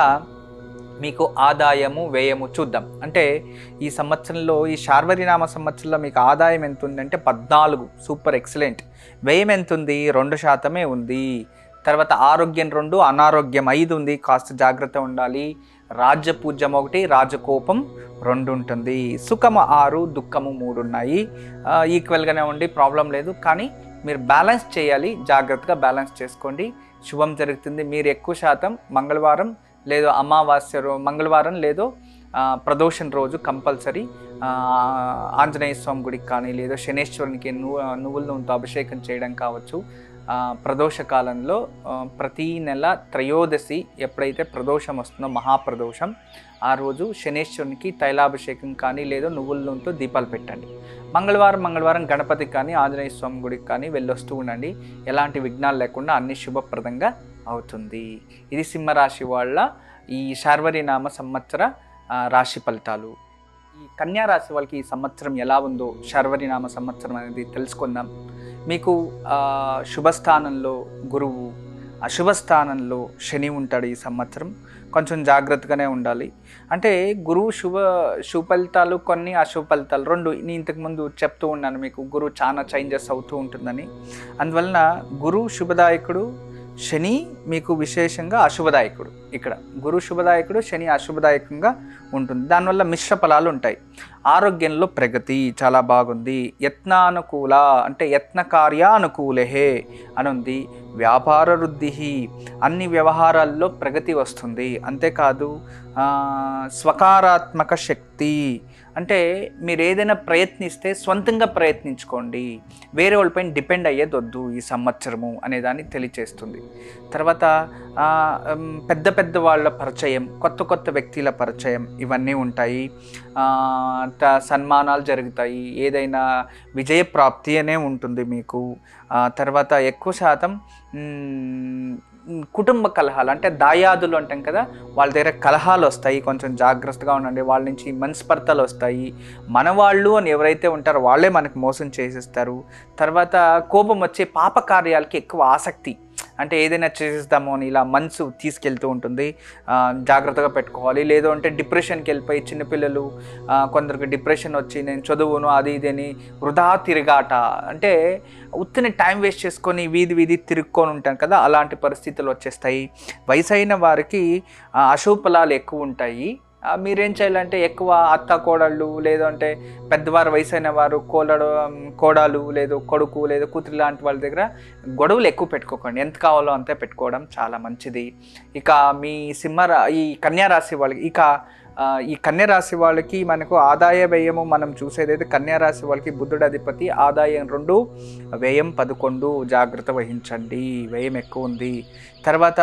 మీకు ఆదాయము వ్యయము చూద్దాం అంటే ఈ సంవత్సరంలో ఈ శార్వరినామ సంవత్సరంలో మీకు ఆదాయం ఎంత ఉందంటే పద్నాలుగు సూపర్ ఎక్సలెంట్ వ్యయం ఎంత ఉంది రెండు శాతమే ఉంది తర్వాత ఆరోగ్యం రెండు అనారోగ్యం ఐదు ఉంది కాస్త జాగ్రత్త ఉండాలి రాజ్య పూజ్యం ఒకటి రాజకోపం రెండు ఉంటుంది సుఖము ఆరు దుఃఖము మూడు ఉన్నాయి ఆ, ఈక్వల్గానే ఉండి ప్రాబ్లం లేదు కానీ మీరు బ్యాలెన్స్ చేయాలి జాగ్రత్తగా బ్యాలెన్స్ చేసుకోండి శుభం జరుగుతుంది మీరు ఎక్కువ శాతం మంగళవారం లేదో అమావాస్య రో మంగళవారం లేదో ఆ, ప్రదోషం రోజు కంపల్సరీ ఆ, ఆంజనేయ స్వామి గుడికి కానీ లేదో శనేశ్వరునికి నువ్వు నువ్వుల నూనెతో అభిషేకం చేయడం కావచ్చు ఆ, ప్రదోష కాలంలో ఆ, ప్రతి నెల త్రయోదశి ఎప్పుడైతే ప్రదోషం వస్తుందో మహాప్రదోషం ఆ రోజు శనేశ్వరునికి తైలాభిషేకం కానీ లేదా నువ్వుల నూనెతో దీపాలు పెట్టండి మంగళవారం మంగళవారం గణపతికి కానీ ఆంజనేయ స్వామి గుడికి కానీ వెళ్ళొస్తూ ఉండండి ఎలాంటి విఘ్నాలు లేకుండా అన్ని శుభప్రదంగా అవుతుంది ఇది సింహరాశి వాళ్ళ ఈ శార్వరినామ సంవత్సర ఆ, రాశి ఫలితాలు ఈ కన్యా రాశి వాళ్ళకి ఈ సంవత్సరం ఎలా ఉందో శార్వరినామ సంవత్సరం అనేది తెలుసుకుందాం మీకు ఆ, శుభస్థానంలో గురువు అశుభ స్థానంలో శని ఉంటాడు ఈ సంవత్సరం కొంచెం జాగ్రత్తగానే ఉండాలి అంటే గురువు శుభ శుభ ఫలితాలు కొన్ని అశుభ ఫలితాలు రెండు నేను ఇంతకుముందు చెప్తూ ఉన్నాను మీకు గురువు చాలా చేంజెస్ అవుతూ ఉంటుందని అందువలన గురువు శుభదాయకుడు శని మీకు విశేషంగా అశుభదాయకుడు ఇక్కడ గురు శుభదాయకుడు శని అశుభదాయకంగా ఉంటుంది దానివల్ల మిశ్ర ఫలాలు ఉంటాయి ఆరోగ్యంలో ప్రగతి చాలా బాగుంది యత్నానుకూల అంటే యత్న కార్యానుకూలహే అని ఉంది వ్యాపార వృద్ధి అన్ని వ్యవహారాల్లో ప్రగతి వస్తుంది అంతేకాదు ఆ, స్వకారాత్మక శక్తి అంటే మీరు ఏదైనా ప్రయత్నిస్తే స్వంతంగా ప్రయత్నించుకోండి వేరే వాళ్ళపైన డిపెండ్ అయ్యేది వద్దు ఈ సంవత్సరము అనేదాన్ని తెలియచేస్తుంది తర్వాత ఆ, ఉమ్, పెద్ద పెద్ద వాళ్ళ పరిచయం కొత్త కొత్త వ్యక్తుల పరిచయం ఇవన్నీ ఉంటాయి ఆ, త- సన్మానాలు జరుగుతాయి ఏదైనా విజయప్రాప్తి అనే ఉంటుంది మీకు ఆ, తర్వాత ఎక్కువ శాతం మ్, కుటుంబ కలహాలు అంటే దాయాదులు అంటాం కదా వాళ్ళ దగ్గర కలహాలు వస్తాయి కొంచెం జాగ్రత్తగా ఉండండి వాళ్ళ నుంచి మనస్పర్ధలు వస్తాయి మన వాళ్ళు అని ఎవరైతే ఉంటారో వాళ్ళే మనకు మోసం చేసేస్తారు తర్వాత కోపం వచ్చే పాప కార్యాలకి ఎక్కువ ఆసక్తి అంటే ఏదైనా చేసేద్దాము అని ఇలా మనసు తీసుకెళ్తూ ఉంటుంది ఆ, జాగ్రత్తగా పెట్టుకోవాలి లేదు అంటే డిప్రెషన్కి వెళ్ళిపోయి చిన్నపిల్లలు ఆ, కొందరికి డిప్రెషన్ వచ్చి నేను చదువును అది ఇది అని వృధా తిరగాట అంటే ఉత్తిని టైం వేస్ట్ చేసుకొని వీధి వీధి తిరుక్కొని ఉంటాం కదా అలాంటి పరిస్థితులు వచ్చేస్తాయి వయసు అయిన వారికి ఆ, అశుభ ఫలాలు ఎక్కువ ఉంటాయి ఆ, మీరేం చేయాలంటే ఎక్కువ అత్త కోడళ్ళు లేదంటే పెద్దవారు వయసు అయిన వారు కోలడు కోడలు లేదు కొడుకు లేదు కూతురు లాంటి వాళ్ళ దగ్గర గొడవలు ఎక్కువ పెట్టుకోకండి ఎంత కావాలో అంతే పెట్టుకోవడం చాలా మంచిది ఇక మీ సింహ రా- ఈ కన్యా రాశి వాళ్ళకి ఇక ఆ, ఈ కన్యా రాశి వాళ్ళకి మనకు ఆదాయ వ్యయము మనం చూసేదైతే కన్యా రాశి వాళ్ళకి బుద్ధుడు అధిపతి ఆదాయం రెండు వ్యయం పదకొండు జాగ్రత్త వహించండి వ్యయం ఎక్కువ ఉంది తర్వాత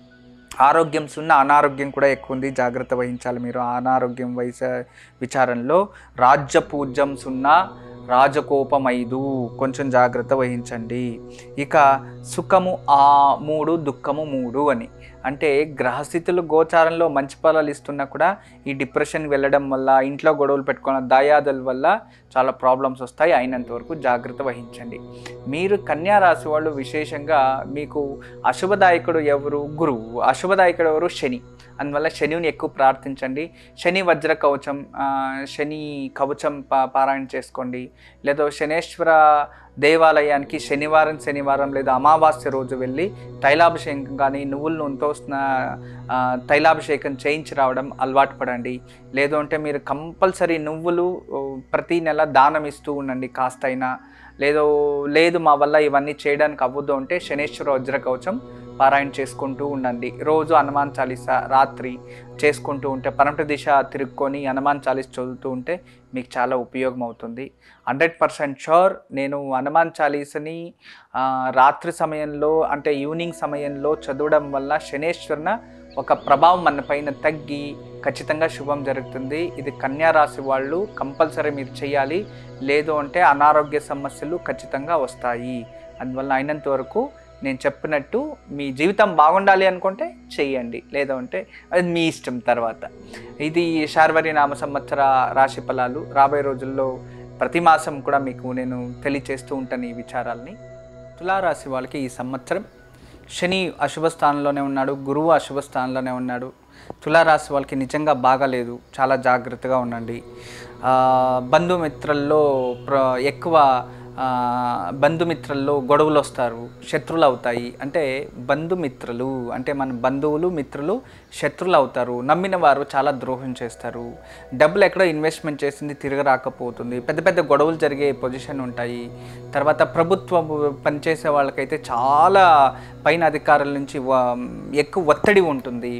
ఆరోగ్యం సున్నా అనారోగ్యం కూడా ఎక్కువ ఉంది జాగ్రత్త వహించాలి మీరు అనారోగ్యం వయసు విచారంలో రాజ్య పూజ్యం సున్నా రాజకోపం ఐదు కొంచెం జాగ్రత్త వహించండి ఇక సుఖము ఆ మూడు దుఃఖము మూడు అని అంటే గ్రహస్థితులు గోచారంలో మంచి ఫలాలు ఇస్తున్నా కూడా ఈ డిప్రెషన్ వెళ్ళడం వల్ల ఇంట్లో గొడవలు పెట్టుకోవడం దాయాదుల వల్ల చాలా ప్రాబ్లమ్స్ వస్తాయి అయినంత వరకు జాగ్రత్త వహించండి మీరు కన్యా రాశి వాళ్ళు విశేషంగా మీకు అశుభదాయకుడు ఎవరు గురువు అశుభదాయకుడు ఎవరు శని అందువల్ల శనిని ఎక్కువ ప్రార్థించండి శని వజ్ర కవచం ఆ, శని కవచం పా పారాయణ చేసుకోండి లేదా శనేశ్వర దేవాలయానికి శనివారం శనివారం లేదా అమావాస్య రోజు వెళ్ళి తైలాభిషేకం కానీ నువ్వుల నూనెతో స్నా ఆ, తైలాభిషేకం చేయించి రావడం అలవాటు పడండి లేదు అంటే మీరు కంపల్సరీ నువ్వులు ఓ, ప్రతి నెల దానం ఇస్తూ ఉండండి కాస్తైనా లేదో లేదు మా వల్ల ఇవన్నీ చేయడానికి అవ్వదు అంటే శనేశ్వర వజ్ర కవచం పారాయణ చేసుకుంటూ ఉండండి రోజు హనుమాన్ చాలీస రాత్రి చేసుకుంటూ ఉంటే పరమట దిశ తిరుక్కొని హనుమాన్ చాలీస్ చదువుతూ ఉంటే మీకు చాలా ఉపయోగం అవుతుంది హండ్రెడ్ పర్సెంట్ షూర్ నేను హనుమాన్ చాలీసని ఆ, రాత్రి సమయంలో అంటే ఈవినింగ్ సమయంలో చదవడం వల్ల శనేశ్వరన ఒక ప్రభావం మన పైన తగ్గి ఖచ్చితంగా శుభం జరుగుతుంది ఇది కన్యా రాశి వాళ్ళు కంపల్సరీ మీరు చేయాలి లేదు అంటే అనారోగ్య సమస్యలు ఖచ్చితంగా వస్తాయి అందువల్ల అయినంత వరకు నేను చెప్పినట్టు మీ జీవితం బాగుండాలి అనుకుంటే చెయ్యండి లేదా అంటే అది మీ ఇష్టం తర్వాత ఇది శార్వరి నామ సంవత్సర రాశి ఫలాలు రాబోయే రోజుల్లో ప్రతి మాసం కూడా మీకు నేను తెలియచేస్తూ ఉంటాను ఈ విచారాల్ని తులారాశి వాళ్ళకి ఈ సంవత్సరం శని అశుభ స్థానంలోనే ఉన్నాడు గురువు అశుభ స్థానంలోనే ఉన్నాడు తులారాశి వాళ్ళకి నిజంగా బాగాలేదు చాలా జాగ్రత్తగా ఉండండి ఆ, బంధుమిత్రుల్లో ప్ర ఎక్కువ ఆ, బంధుమిత్రుల్లో గొడవలు వస్తారు శత్రువులు అవుతాయి అంటే బంధుమిత్రులు అంటే మన బంధువులు మిత్రులు శత్రువులు అవుతారు నమ్మిన వారు చాలా ద్రోహం చేస్తారు డబ్బులు ఎక్కడో ఇన్వెస్ట్మెంట్ చేసింది తిరిగి రాకపోతుంది పెద్ద పెద్ద గొడవలు జరిగే పొజిషన్ ఉంటాయి తర్వాత ప్రభుత్వం పనిచేసే వాళ్ళకైతే చాలా పైన అధికారుల నుంచి వ- ఎక్కువ ఒత్తిడి ఉంటుంది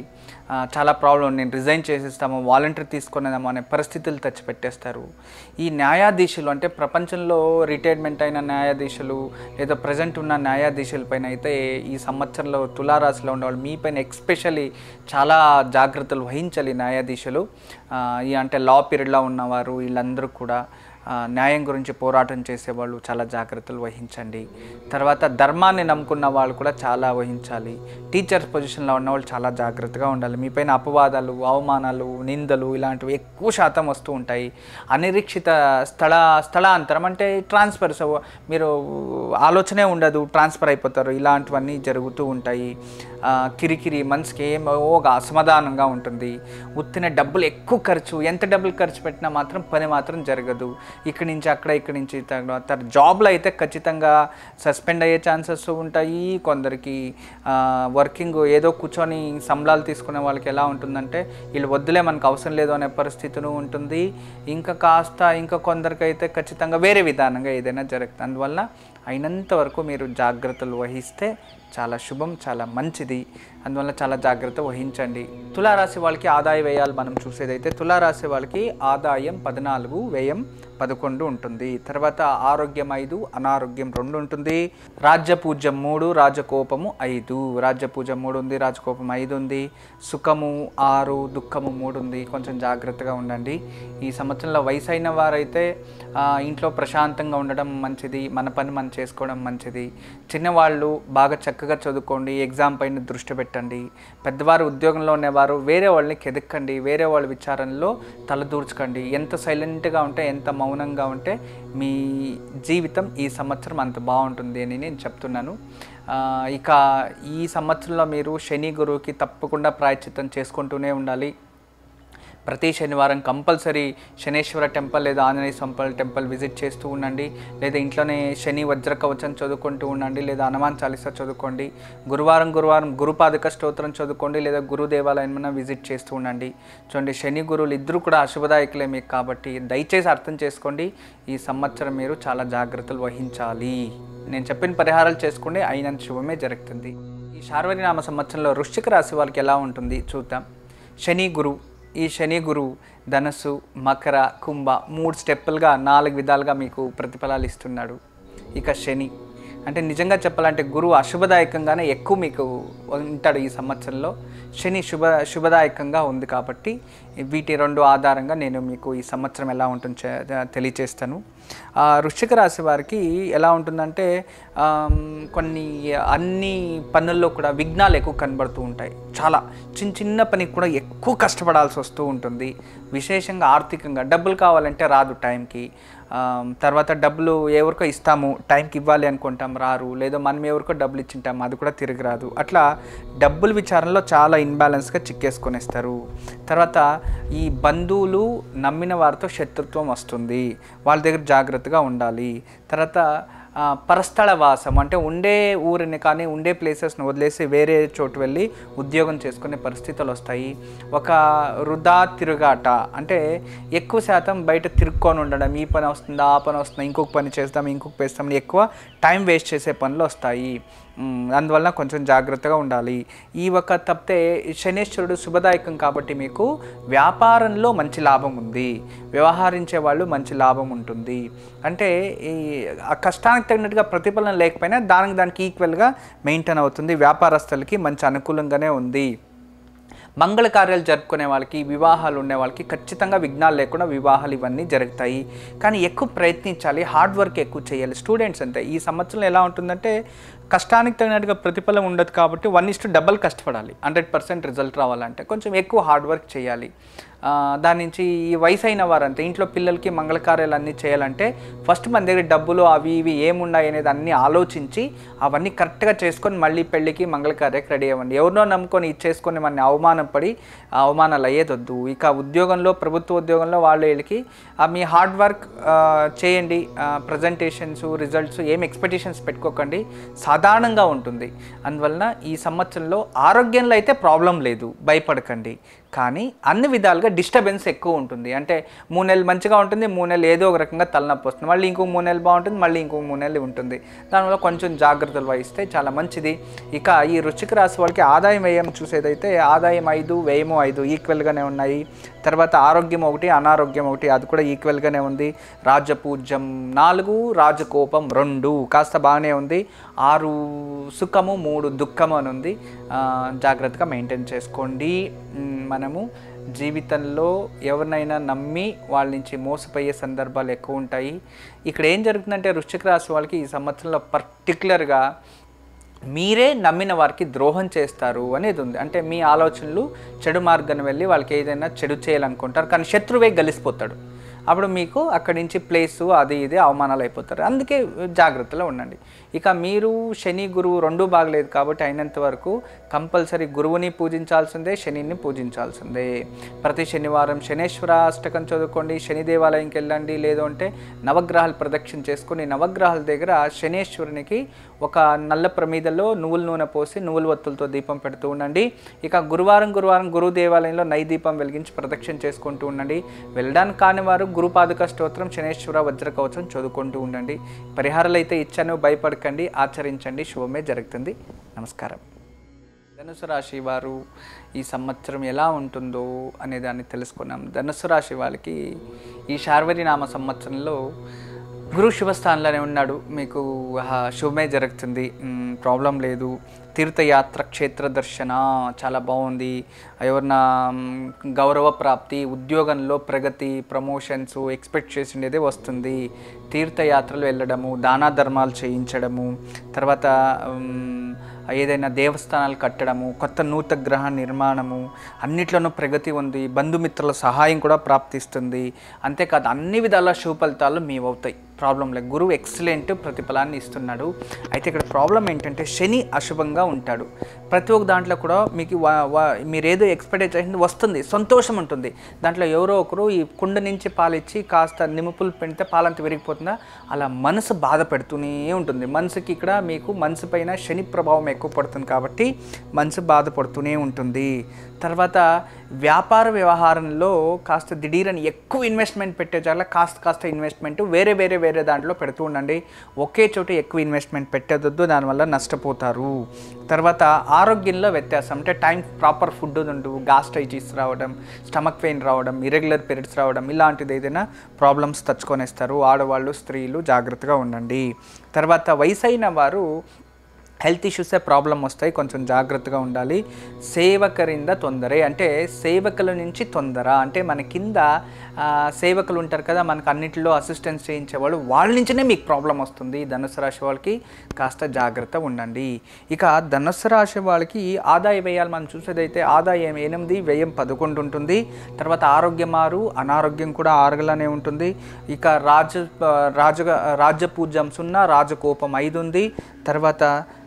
ఆ, చాలా ప్రాబ్లం నేను రిజైన్ చేసేస్తాము వాలంటీర్ తీసుకునేదాము అనే పరిస్థితులు తెచ్చిపెట్టేస్తారు ఈ న్యాయాధీశులు అంటే ప్రపంచంలో రిటైర్మెంట్ అయిన న్యాయాధీశులు లేదా ప్రజెంట్ ఉన్న న్యాయాధీశుల పైన అయితే ఈ సంవత్సరంలో తులారాశిలో ఉండేవాళ్ళు మీ పైన ఎక్స్పెషల్లీ చాలా జాగ్రత్తలు వహించాలి న్యాయాధీశులు ఆ, ఈ అంటే లా పీరియడ్లో ఉన్నవారు వీళ్ళందరూ కూడా ఆ, న్యాయం గురించి పోరాటం చేసేవాళ్ళు చాలా జాగ్రత్తలు వహించండి తర్వాత ధర్మాన్ని నమ్ముకున్న వాళ్ళు కూడా చాలా వహించాలి టీచర్స్ పొజిషన్లో ఉన్న వాళ్ళు చాలా జాగ్రత్తగా ఉండాలి మీపైన అపవాదాలు అవమానాలు నిందలు ఇలాంటివి ఎక్కువ శాతం వస్తూ ఉంటాయి అనిరీక్షిత స్థల స్థలాంతరం అంటే ట్రాన్స్ఫర్స్ మీరు ఆలోచనే ఉండదు ట్రాన్స్ఫర్ అయిపోతారు ఇలాంటివన్నీ జరుగుతూ ఉంటాయి ఆ, కిరికిరి మనసుకి ఏమో ఒక అసమాధానంగా ఉంటుంది ఉత్తిన డబ్బులు ఎక్కువ ఖర్చు ఎంత డబ్బులు ఖర్చు పెట్టినా మాత్రం పని మాత్రం జరగదు ఇక్కడి నుంచి అక్కడ ఇక్కడి నుంచి తర్వాత జాబ్లో అయితే ఖచ్చితంగా సస్పెండ్ అయ్యే ఛాన్సెస్ ఉంటాయి కొందరికి వర్కింగ్ ఏదో కూర్చొని సంబళాలు తీసుకునే వాళ్ళకి ఎలా ఉంటుందంటే వీళ్ళు వద్దులే మనకు అవసరం లేదు అనే పరిస్థితిను ఉంటుంది ఇంకా కాస్త ఇంకా కొందరికి అయితే ఖచ్చితంగా వేరే విధానంగా ఏదైనా జరుగుతుంది అందువల్ల అయినంత వరకు మీరు జాగ్రత్తలు వహిస్తే చాలా శుభం చాలా మంచిది అందువల్ల చాలా జాగ్రత్త వహించండి తులారాశి వాళ్ళకి ఆదాయ వ్యయాలు మనం చూసేదైతే తులారాశి వాళ్ళకి ఆదాయం పద్నాలుగు వ్యయం పదకొండు ఉంటుంది తర్వాత ఆరోగ్యం ఐదు అనారోగ్యం రెండు ఉంటుంది రాజ్యపూజ్యం మూడు రాజకోపము ఐదు రాజ్యపూజం మూడు ఉంది రాజకోపం ఐదు ఉంది సుఖము ఆరు దుఃఖము మూడు ఉంది కొంచెం జాగ్రత్తగా ఉండండి ఈ సంవత్సరంలో వయసు అయిన వారైతే ఆ, ఇంట్లో ప్రశాంతంగా ఉండడం మంచిది మన పని మనం చేసుకోవడం మంచిది చిన్నవాళ్ళు బాగా చక్కగా చదువుకోండి ఎగ్జామ్ పైన దృష్టి పెట్టండి పెద్దవారు ఉద్యోగంలో ఉండేవారు వేరే వాళ్ళని కెదక్కండి వేరే వాళ్ళ విచారణలో తలదూర్చకండి ఎంత సైలెంట్గా ఉంటే ఎంత మౌనంగా ఉంటే మీ జీవితం ఈ సంవత్సరం అంత బాగుంటుంది అని నేను చెప్తున్నాను ఆ, ఇక ఈ సంవత్సరంలో మీరు శని గురువుకి తప్పకుండా ప్రాయశ్చిత్తం చేసుకుంటూనే ఉండాలి ప్రతి శనివారం కంపల్సరీ శనేశ్వర టెంపుల్ లేదా ఆంజనేయ స్వామి టెంపుల్ విజిట్ చేస్తూ ఉండండి లేదా ఇంట్లోనే శని వజ్ర కవచం చదువుకుంటూ ఉండండి లేదా హనుమాన్ చాలీసా చదువుకోండి గురువారం గురువారం గురుపాదక స్తోత్రం చదువుకోండి లేదా గురు దేవాలయం విజిట్ చేస్తూ ఉండండి చూడండి శని గురువులు ఇద్దరు కూడా అశుభదాయకులే మీకు కాబట్టి దయచేసి అర్థం చేసుకోండి ఈ సంవత్సరం మీరు చాలా జాగ్రత్తలు వహించాలి నేను చెప్పిన పరిహారాలు చేసుకోండి అయినంత శుభమే జరుగుతుంది ఈ శార్వరి నామ సంవత్సరంలో వృశ్చిక రాశి వాళ్ళకి ఎలా ఉంటుంది చూద్దాం శని గురు ఈ శని గురు ధనస్సు మకర కుంభ మూడు స్టెప్పులుగా నాలుగు విధాలుగా మీకు ప్రతిఫలాలు ఇస్తున్నాడు ఇక శని అంటే నిజంగా చెప్పాలంటే గురువు అశుభదాయకంగానే ఎక్కువ మీకు ఉంటాడు ఈ సంవత్సరంలో శని శుభ శుభదాయకంగా ఉంది కాబట్టి వీటి రెండు ఆధారంగా నేను మీకు ఈ సంవత్సరం ఎలా ఉంటుంది చే- తెలియచేస్తాను ఆ, వృశ్చిక రాశి వారికి ఎలా ఉంటుందంటే ఆమ్, కొన్ని అన్ని పనుల్లో కూడా విఘ్నాలు ఎక్కువ కనబడుతూ ఉంటాయి చాలా చిన్న చిన్న పనికి కూడా ఎక్కువ కష్టపడాల్సి వస్తూ ఉంటుంది విశేషంగా ఆర్థికంగా డబ్బులు కావాలంటే రాదు టైంకి ఆమ్, తర్వాత డబ్బులు ఎవరికో ఇస్తాము టైంకి ఇవ్వాలి అనుకుంటాం రారు లేదా మనం ఎవరికో డబ్బులు ఇచ్చింటాం అది కూడా తిరిగి రాదు అట్లా డబ్బుల విచారణలో చాలా ఇన్బ్యాలెన్స్గా చిక్కేసుకొనేస్తారు తర్వాత ఈ బంధువులు నమ్మిన వారితో శత్రుత్వం వస్తుంది వాళ్ళ దగ్గర జాగ్రత్తగా ఉండాలి తర్వాత ఆ, పరస్థల వాసం అంటే ఉండే ఊరిని కానీ ఉండే ప్లేసెస్ని వదిలేసి వేరే చోటు వెళ్ళి ఉద్యోగం చేసుకునే పరిస్థితులు వస్తాయి ఒక వృధా తిరుగాట అంటే ఎక్కువ శాతం బయట తిరుక్కొని ఉండడం ఈ పని వస్తుందా ఆ పని వస్తుందా ఇంకొక పని చేస్తాం ఇంకొక పని చేస్తాం ఎక్కువ టైం వేస్ట్ చేసే పనులు వస్తాయి మ్, అందువలన కొంచెం జాగ్రత్తగా ఉండాలి ఈ ఒక తప్పితే శనేశ్వరుడు శుభదాయకం కాబట్టి మీకు వ్యాపారంలో మంచి లాభం ఉంది వ్యవహరించే వాళ్ళు మంచి లాభం ఉంటుంది అంటే ఈ ఆ కష్టానికి తగినట్టుగా ప్రతిఫలన లేకపోయినా దానికి దానికి ఈక్వల్గా మెయింటైన్ అవుతుంది వ్యాపారస్తులకి మంచి అనుకూలంగానే ఉంది మంగళ కార్యాలు జరుపుకునే వాళ్ళకి వివాహాలు ఉండే వాళ్ళకి ఖచ్చితంగా విఘ్నాలు లేకుండా వివాహాలు ఇవన్నీ జరుగుతాయి కానీ ఎక్కువ ప్రయత్నించాలి హార్డ్ వర్క్ ఎక్కువ చేయాలి స్టూడెంట్స్ అంతే ఈ సంవత్సరం ఎలా ఉంటుందంటే కష్టానికి తగినట్టుగా ప్రతిఫలం ఉండదు కాబట్టి వన్ ఇస్ టు డబల్ కష్టపడాలి హండ్రెడ్ పర్సెంట్ రిజల్ట్ రావాలంటే కొంచెం ఎక్కువ హార్డ్ వర్క్ చేయాలి ఆ, దాని నుంచి ఈ వయసు అయిన వారంతే ఇంట్లో పిల్లలకి మంగళకార్యాలు అన్నీ చేయాలంటే ఫస్ట్ మన దగ్గర డబ్బులు అవి ఇవి ఏమున్నాయి అనేది అన్నీ ఆలోచించి అవన్నీ కరెక్ట్గా చేసుకొని మళ్ళీ పెళ్ళికి మంగళకార్యకి రెడీ అవ్వండి ఎవరినో నమ్ముకొని ఇచ్చేసుకొని మన అవమానపడి ఆ అవమానాలు అయ్యేదొద్దు ఇక ఉద్యోగంలో ప్రభుత్వ ఉద్యోగంలో వాళ్ళ వీళ్ళకి ఆ మీ హార్డ్ వర్క్ చేయండి ప్రజెంటేషన్స్ రిజల్ట్స్ ఏం ఎక్స్పెక్టేషన్స్ పెట్టుకోకండి సాధారణంగా ఉంటుంది అందువలన ఈ సంవత్సరంలో ఆరోగ్యంలో అయితే ప్రాబ్లం లేదు భయపడకండి కానీ అన్ని విధాలుగా డిస్టర్బెన్స్ ఎక్కువ ఉంటుంది అంటే మూడు నెలలు మంచిగా ఉంటుంది మూడు నెలలు ఏదో ఒక రకంగా తలనొప్పి వస్తుంది మళ్ళీ ఇంకో మూడు నెలలు బాగుంటుంది మళ్ళీ ఇంకో మూడు నెలలు ఉంటుంది దానివల్ల కొంచెం జాగ్రత్తలు వహిస్తే చాలా మంచిది ఇక ఈ వృశ్చిక రాశి వాళ్ళకి ఆదాయం వ్యయం చూసేదైతే ఆదాయం ఐదు వ్యయము ఐదు ఈక్వల్గానే ఉన్నాయి తర్వాత ఆరోగ్యం ఒకటి అనారోగ్యం ఒకటి అది కూడా ఈక్వల్గానే ఉంది రాజపూజ్యం నాలుగు రాజకోపం రెండు కాస్త బాగానే ఉంది ఆరు సుఖము మూడు దుఃఖము అని ఉంది ఆ, జాగ్రత్తగా మెయింటైన్ చేసుకోండి మ్, మనము జీవితంలో ఎవరినైనా నమ్మి వాళ్ళ నుంచి మోసపోయే సందర్భాలు ఎక్కువ ఉంటాయి ఇక్కడ ఏం జరుగుతుందంటే వృశ్చిక రాశి వాళ్ళకి ఈ సంవత్సరంలో పర్టికులర్గా మీరే నమ్మిన వారికి ద్రోహం చేస్తారు అనేది ఉంది అంటే మీ ఆలోచనలు చెడు మార్గాన్ని వెళ్ళి వాళ్ళకి ఏదైనా చెడు చేయాలనుకుంటారు కానీ శత్రువే గలిసిపోతాడు అప్పుడు మీకు అక్కడి నుంచి ప్లేసు అది ఇది అవమానాలు అయిపోతారు అందుకే జాగ్రత్తలో ఉండండి ఇక మీరు శని గురువు రెండూ బాగలేదు కాబట్టి అయినంత వరకు కంపల్సరీ గురువుని పూజించాల్సిందే శనిని పూజించాల్సిందే ప్రతి శనివారం శనేశ్వర అష్టకం చదువుకోండి శని దేవాలయంకి వెళ్ళండి లేదు అంటే నవగ్రహాలు ప్రదక్షిణ చేసుకొని నవగ్రహాల దగ్గర శనేశ్వరునికి ఒక నల్ల ప్రమీదలో నువ్వుల నూనె పోసి నువ్వుల ఒత్తులతో దీపం పెడుతూ ఉండండి ఇక గురువారం గురువారం గురు దేవాలయంలో నై దీపం వెలిగించి ప్రదక్షిణ చేసుకుంటూ ఉండండి వెళ్ళడానికి కాని వారు గురుపాదుక స్తోత్రం శనేశ్వర వజ్రకవచం చదువుకుంటూ ఉండండి పరిహారాలు అయితే ఇచ్చాను భయపడకండి ఆచరించండి శుభమే జరుగుతుంది నమస్కారం ధనుసు రాశి వారు ఈ సంవత్సరం ఎలా ఉంటుందో అనే దాన్ని తెలుసుకున్నాం ధనుసు రాశి వాళ్ళకి ఈ శార్వరి నామ సంవత్సరంలో గురు శుభస్థానంలోనే ఉన్నాడు మీకు ఆ, శుభమే జరుగుతుంది మ్, ప్రాబ్లం లేదు తీర్థయాత్ర క్షేత్ర దర్శన చాలా బాగుంది ఎవరన్నా మ్, గౌరవ ప్రాప్తి ఉద్యోగంలో ప్రగతి ప్రమోషన్స్ ఎక్స్పెక్ట్ చేసిండేదే వస్తుంది తీర్థయాత్రలు వెళ్ళడము దానా ధర్మాలు చేయించడము తర్వాత మ్, ఏదైనా దేవస్థానాలు కట్టడము కొత్త నూతన గ్రహ నిర్మాణము అన్నిట్లోనూ ప్రగతి ఉంది బంధుమిత్రుల సహాయం కూడా ప్రాప్తిస్తుంది అంతేకాదు అన్ని విధాల శుభ ఫలితాలు మీవి అవుతాయి ప్రాబ్లం లేదు గురువు ఎక్సలెంట్ ప్రతిఫలాన్ని ఇస్తున్నాడు అయితే ఇక్కడ ప్రాబ్లం ఏంటంటే శని అశుభంగా ఉంటాడు ప్రతి ఒక్క దాంట్లో కూడా మీకు వా- వా- మీరు ఏదో ఎక్స్పెక్ట్ చేసింది వస్తుంది సంతోషం ఉంటుంది దాంట్లో ఎవరో ఒకరు ఈ కుండ నుంచి పాలిచ్చి కాస్త నిముపులు పెడితే పాలంత విరిగిపోతుందా అలా మనసు బాధ పెడుతూనే ఉంటుంది మనసుకి ఇక్కడ మీకు మనసు పైన శని ప్రభావం ఎక్కువ పడుతుంది కాబట్టి మనసు బాధపడుతూనే ఉంటుంది తర్వాత వ్యాపార వ్యవహారంలో కాస్త దిడీరని ఎక్కువ ఇన్వెస్ట్మెంట్ పెట్టే చాలా కాస్త కాస్త ఇన్వెస్ట్మెంట్ వేరే వేరే వేరే దాంట్లో పెడుతూ ఉండండి ఒకే చోట ఎక్కువ ఇన్వెస్ట్మెంట్ పెట్టేదొద్దు దానివల్ల నష్టపోతారు తర్వాత ఆరోగ్యంలో వ్యత్యాసం అంటే టైం ప్రాపర్ ఫుడ్ ఉండు గాస్ట్రైటిస్ రావడం స్టమక్ పెయిన్ రావడం ఇరెగ్యులర్ పీరియడ్స్ రావడం ఇలాంటిది ఏదైనా ప్రాబ్లమ్స్ తెచ్చుకొనేస్తారు ఆడవాళ్ళు స్త్రీలు జాగ్రత్తగా ఉండండి తర్వాత వయసైన వారు హెల్త్ ఇష్యూసే ప్రాబ్లం వస్తాయి కొంచెం జాగ్రత్తగా ఉండాలి సేవకరింద తొందరే అంటే సేవకుల నుంచి తొందర అంటే మన కింద ఆ, సేవకులు ఉంటారు కదా మనకు అన్నిటిలో అసిస్టెన్స్ చేయించేవాళ్ళు వాళ్ళ నుంచినే మీకు ప్రాబ్లం వస్తుంది ధనుసు రాశి వాళ్ళకి కాస్త జాగ్రత్త ఉండండి ఇక ధనుసు రాశి వాళ్ళకి ఆదాయ వ్యయాలు మనం చూసేదైతే ఆదాయం ఎనిమిది వ్యయం పదకొండు ఉంటుంది తర్వాత ఆరోగ్యం ఆరు అనారోగ్యం కూడా ఆరుగానే ఉంటుంది ఇక రాజ రాజ రాజ్య పూజ్యం సున్నా రాజకోపం ఐదు ఉంది తర్వాత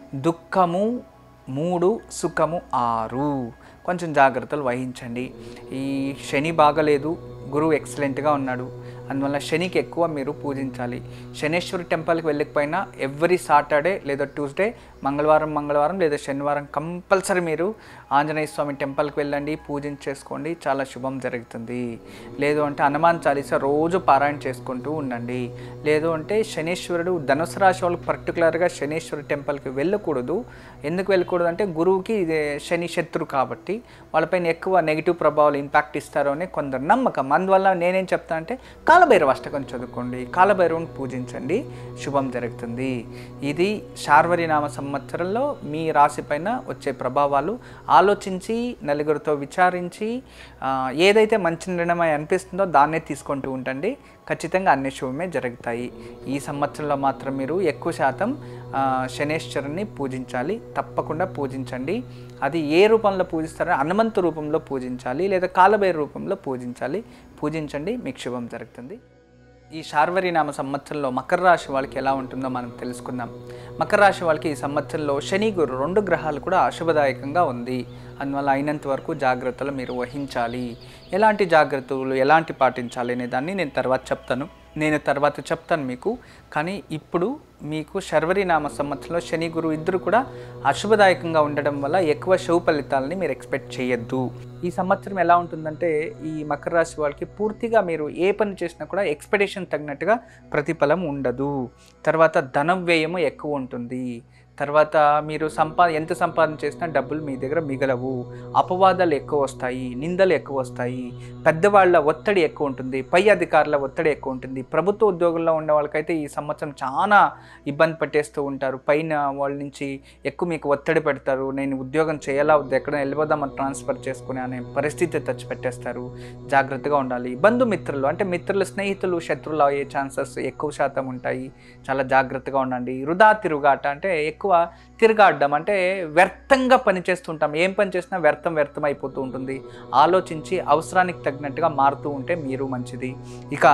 దుఃఖము మూడు సుఖము ఆరు కొంచెం జాగ్రత్తలు వహించండి ఈ శని బాగలేదు గురువు ఎక్సలెంట్గా ఉన్నాడు అందువల్ల శనికి ఎక్కువ మీరు పూజించాలి శనేశ్వరి టెంపుల్కి వెళ్ళకపోయినా ఎవ్రీ సాటర్డే లేదా ట్యూస్డే మంగళవారం మంగళవారం లేదా శనివారం కంపల్సరీ మీరు ఆంజనేయ స్వామి టెంపుల్కి వెళ్ళండి పూజించేసుకోండి చాలా శుభం జరుగుతుంది లేదు అంటే హనుమాన్ చాలీసా రోజు పారాయణ చేసుకుంటూ ఉండండి లేదు అంటే శనీశ్వరుడు ధనుసు రాశి వాళ్ళకి పర్టికులర్గా శనీశ్వరి టెంపుల్కి వెళ్ళకూడదు ఎందుకు వెళ్ళకూడదు అంటే గురువుకి ఇది శని శత్రు కాబట్టి వాళ్ళపైన ఎక్కువ నెగిటివ్ ప్రభావాలు ఇంపాక్ట్ ఇస్తారు అని కొందరు నమ్మకం అందువల్ల నేనేం చెప్తా అంటే కాలభైరవ అష్టకం చదువుకోండి కాలభైరవుని పూజించండి శుభం జరుగుతుంది ఇది శార్వరి నామ సంవత్సరంలో మీ రాశి పైన వచ్చే ప్రభావాలు ఆలోచించి నలుగురితో విచారించి ఆ, ఏదైతే మంచి నిర్ణయం అనిపిస్తుందో దాన్నే తీసుకుంటూ ఉంటండి ఖచ్చితంగా అన్ని శుభమే జరుగుతాయి ఈ సంవత్సరంలో మాత్రం మీరు ఎక్కువ శాతం ఆ, శనేశ్వరుని పూజించాలి తప్పకుండా పూజించండి అది ఏ రూపంలో పూజిస్తారో హనుమంతు రూపంలో పూజించాలి లేదా కాలభైర రూపంలో పూజించాలి పూజించండి మీకు శుభం జరుగుతుంది ఈ శార్వరి నామ సంవత్సరంలో మకర రాశి వాళ్ళకి ఎలా ఉంటుందో మనం తెలుసుకుందాం మకర రాశి వాళ్ళకి ఈ సంవత్సరంలో శని గురు రెండు గ్రహాలు కూడా అశుభదాయకంగా ఉంది అందువల్ల అయినంత వరకు జాగ్రత్తలు మీరు వహించాలి ఎలాంటి జాగ్రత్తలు ఎలాంటి పాటించాలి అనే దాన్ని నేను తర్వాత చెప్తాను నేను తర్వాత చెప్తాను మీకు కానీ ఇప్పుడు మీకు శర్వరి నామ సంవత్సరంలో శని గురువు ఇద్దరు కూడా అశుభదాయకంగా ఉండడం వల్ల ఎక్కువ శుభ ఫలితాలని మీరు ఎక్స్పెక్ట్ చేయొద్దు ఈ సంవత్సరం ఎలా ఉంటుందంటే ఈ మకర రాశి వాళ్ళకి పూర్తిగా మీరు ఏ పని చేసినా కూడా ఎక్స్పెక్టేషన్ తగినట్టుగా ప్రతిఫలం ఉండదు తర్వాత ధనం వ్యయము ఎక్కువ ఉంటుంది తర్వాత మీరు సంపా ఎంత సంపాదన చేసినా డబ్బులు మీ దగ్గర మిగలవు అపవాదాలు ఎక్కువ వస్తాయి నిందలు ఎక్కువ వస్తాయి పెద్దవాళ్ళ ఒత్తిడి ఎక్కువ ఉంటుంది పై అధికారుల ఒత్తిడి ఎక్కువ ఉంటుంది ప్రభుత్వ ఉద్యోగంలో ఉన్న వాళ్ళకైతే ఈ సంవత్సరం చాలా ఇబ్బంది పెట్టేస్తూ ఉంటారు పైన వాళ్ళ నుంచి ఎక్కువ మీకు ఒత్తిడి పెడతారు నేను ఉద్యోగం చేయాలా వద్దు ఎక్కడ వెళ్ళిపోదామని ట్రాన్స్ఫర్ చేసుకుని అనే పరిస్థితి తెచ్చి పెట్టేస్తారు జాగ్రత్తగా ఉండాలి బంధుమిత్రులు అంటే మిత్రులు స్నేహితులు శత్రువులు అయ్యే ఛాన్సెస్ ఎక్కువ శాతం ఉంటాయి చాలా జాగ్రత్తగా ఉండండి వృధా తిరుగాట అంటే ఎక్కువ తిరగాడడం అంటే వ్యర్థంగా పని చేస్తుంటాం ఏం పని చేసినా వ్యర్థం వ్యర్థం అయిపోతూ ఉంటుంది ఆలోచించి అవసరానికి తగినట్టుగా మారుతూ ఉంటే మీరు మంచిది ఇక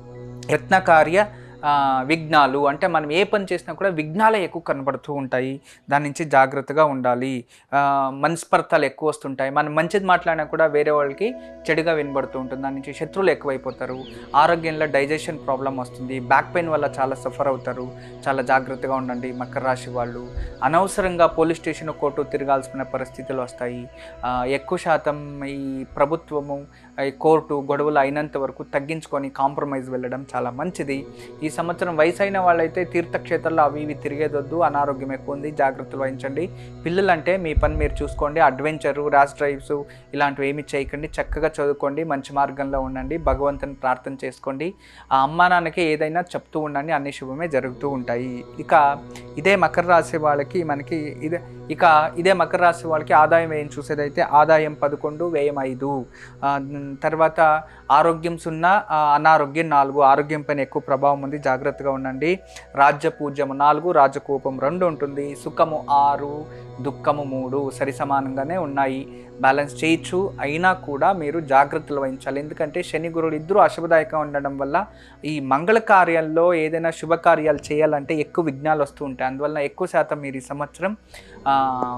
యత్నకార్య ఆ, విఘ్నాలు అంటే మనం ఏ పని చేసినా కూడా విఘ్నాలే ఎక్కువ కనబడుతూ ఉంటాయి దాని నుంచి జాగ్రత్తగా ఉండాలి ఆ, మనస్పర్ధలు ఎక్కువ వస్తుంటాయి మనం మంచిది మాట్లాడినా కూడా వేరే వాళ్ళకి చెడుగా వినబడుతూ ఉంటుంది దాని నుంచి శత్రువులు ఎక్కువైపోతారు ఆరోగ్యంలో డైజెషన్ ప్రాబ్లం వస్తుంది బ్యాక్ పెయిన్ వల్ల చాలా సఫర్ అవుతారు చాలా జాగ్రత్తగా ఉండండి మకర రాశి వాళ్ళు అనవసరంగా పోలీస్ స్టేషన్ కోర్టు తిరగాల్సిన పరిస్థితులు వస్తాయి ఆ, ఎక్కువ శాతం ఈ ప్రభుత్వము ఈ కోర్టు గొడవలు అయినంత వరకు తగ్గించుకొని కాంప్రమైజ్ వెళ్ళడం చాలా మంచిది ఈ సంవత్సరం వయసు అయిన వాళ్ళైతే తీర్థక్షేత్రాల్లో అవి ఇవి తిరిగేదొద్దు అనారోగ్యం ఎక్కువ ఉంది జాగ్రత్తలు వహించండి పిల్లలంటే మీ పని మీరు చూసుకోండి అడ్వెంచరు ర్యాష్ డ్రైవ్స్ ఇలాంటివి ఏమి చేయకండి చక్కగా చదువుకోండి మంచి మార్గంలో ఉండండి భగవంతుని ప్రార్థన చేసుకోండి ఆ అమ్మా నాన్నకి ఏదైనా చెప్తూ ఉండండి అన్ని శుభమే జరుగుతూ ఉంటాయి ఇక ఇదే మకర రాశి వాళ్ళకి మనకి ఇదే ఇక ఇదే మకర రాశి వాళ్ళకి ఆదాయం ఏం చూసేదైతే ఆదాయం పదకొండు వ్యయం ఐదు ఆ, మ్, తర్వాత ఆరోగ్యం సున్నా ఆ, అనారోగ్యం నాలుగు ఆరోగ్యం పైన ఎక్కువ ప్రభావం ఉంది జాగ్రత్తగా ఉండండి రాజ్య పూజ్యము నాలుగు రాజకోపం రెండు ఉంటుంది సుఖము ఆరు దుఃఖము మూడు సరి సమానంగానే ఉన్నాయి బ్యాలెన్స్ చేయొచ్చు అయినా కూడా మీరు జాగ్రత్తలు వహించాలి ఎందుకంటే శని గురువులు ఇద్దరు అశుభదాయకంగా ఉండడం వల్ల ఈ మంగళ కార్యాల్లో ఏదైనా శుభకార్యాలు చేయాలంటే ఎక్కువ విఘ్నాలు వస్తూ ఉంటాయి అందువల్ల ఎక్కువ శాతం మీరు ఈ సంవత్సరం ఆ,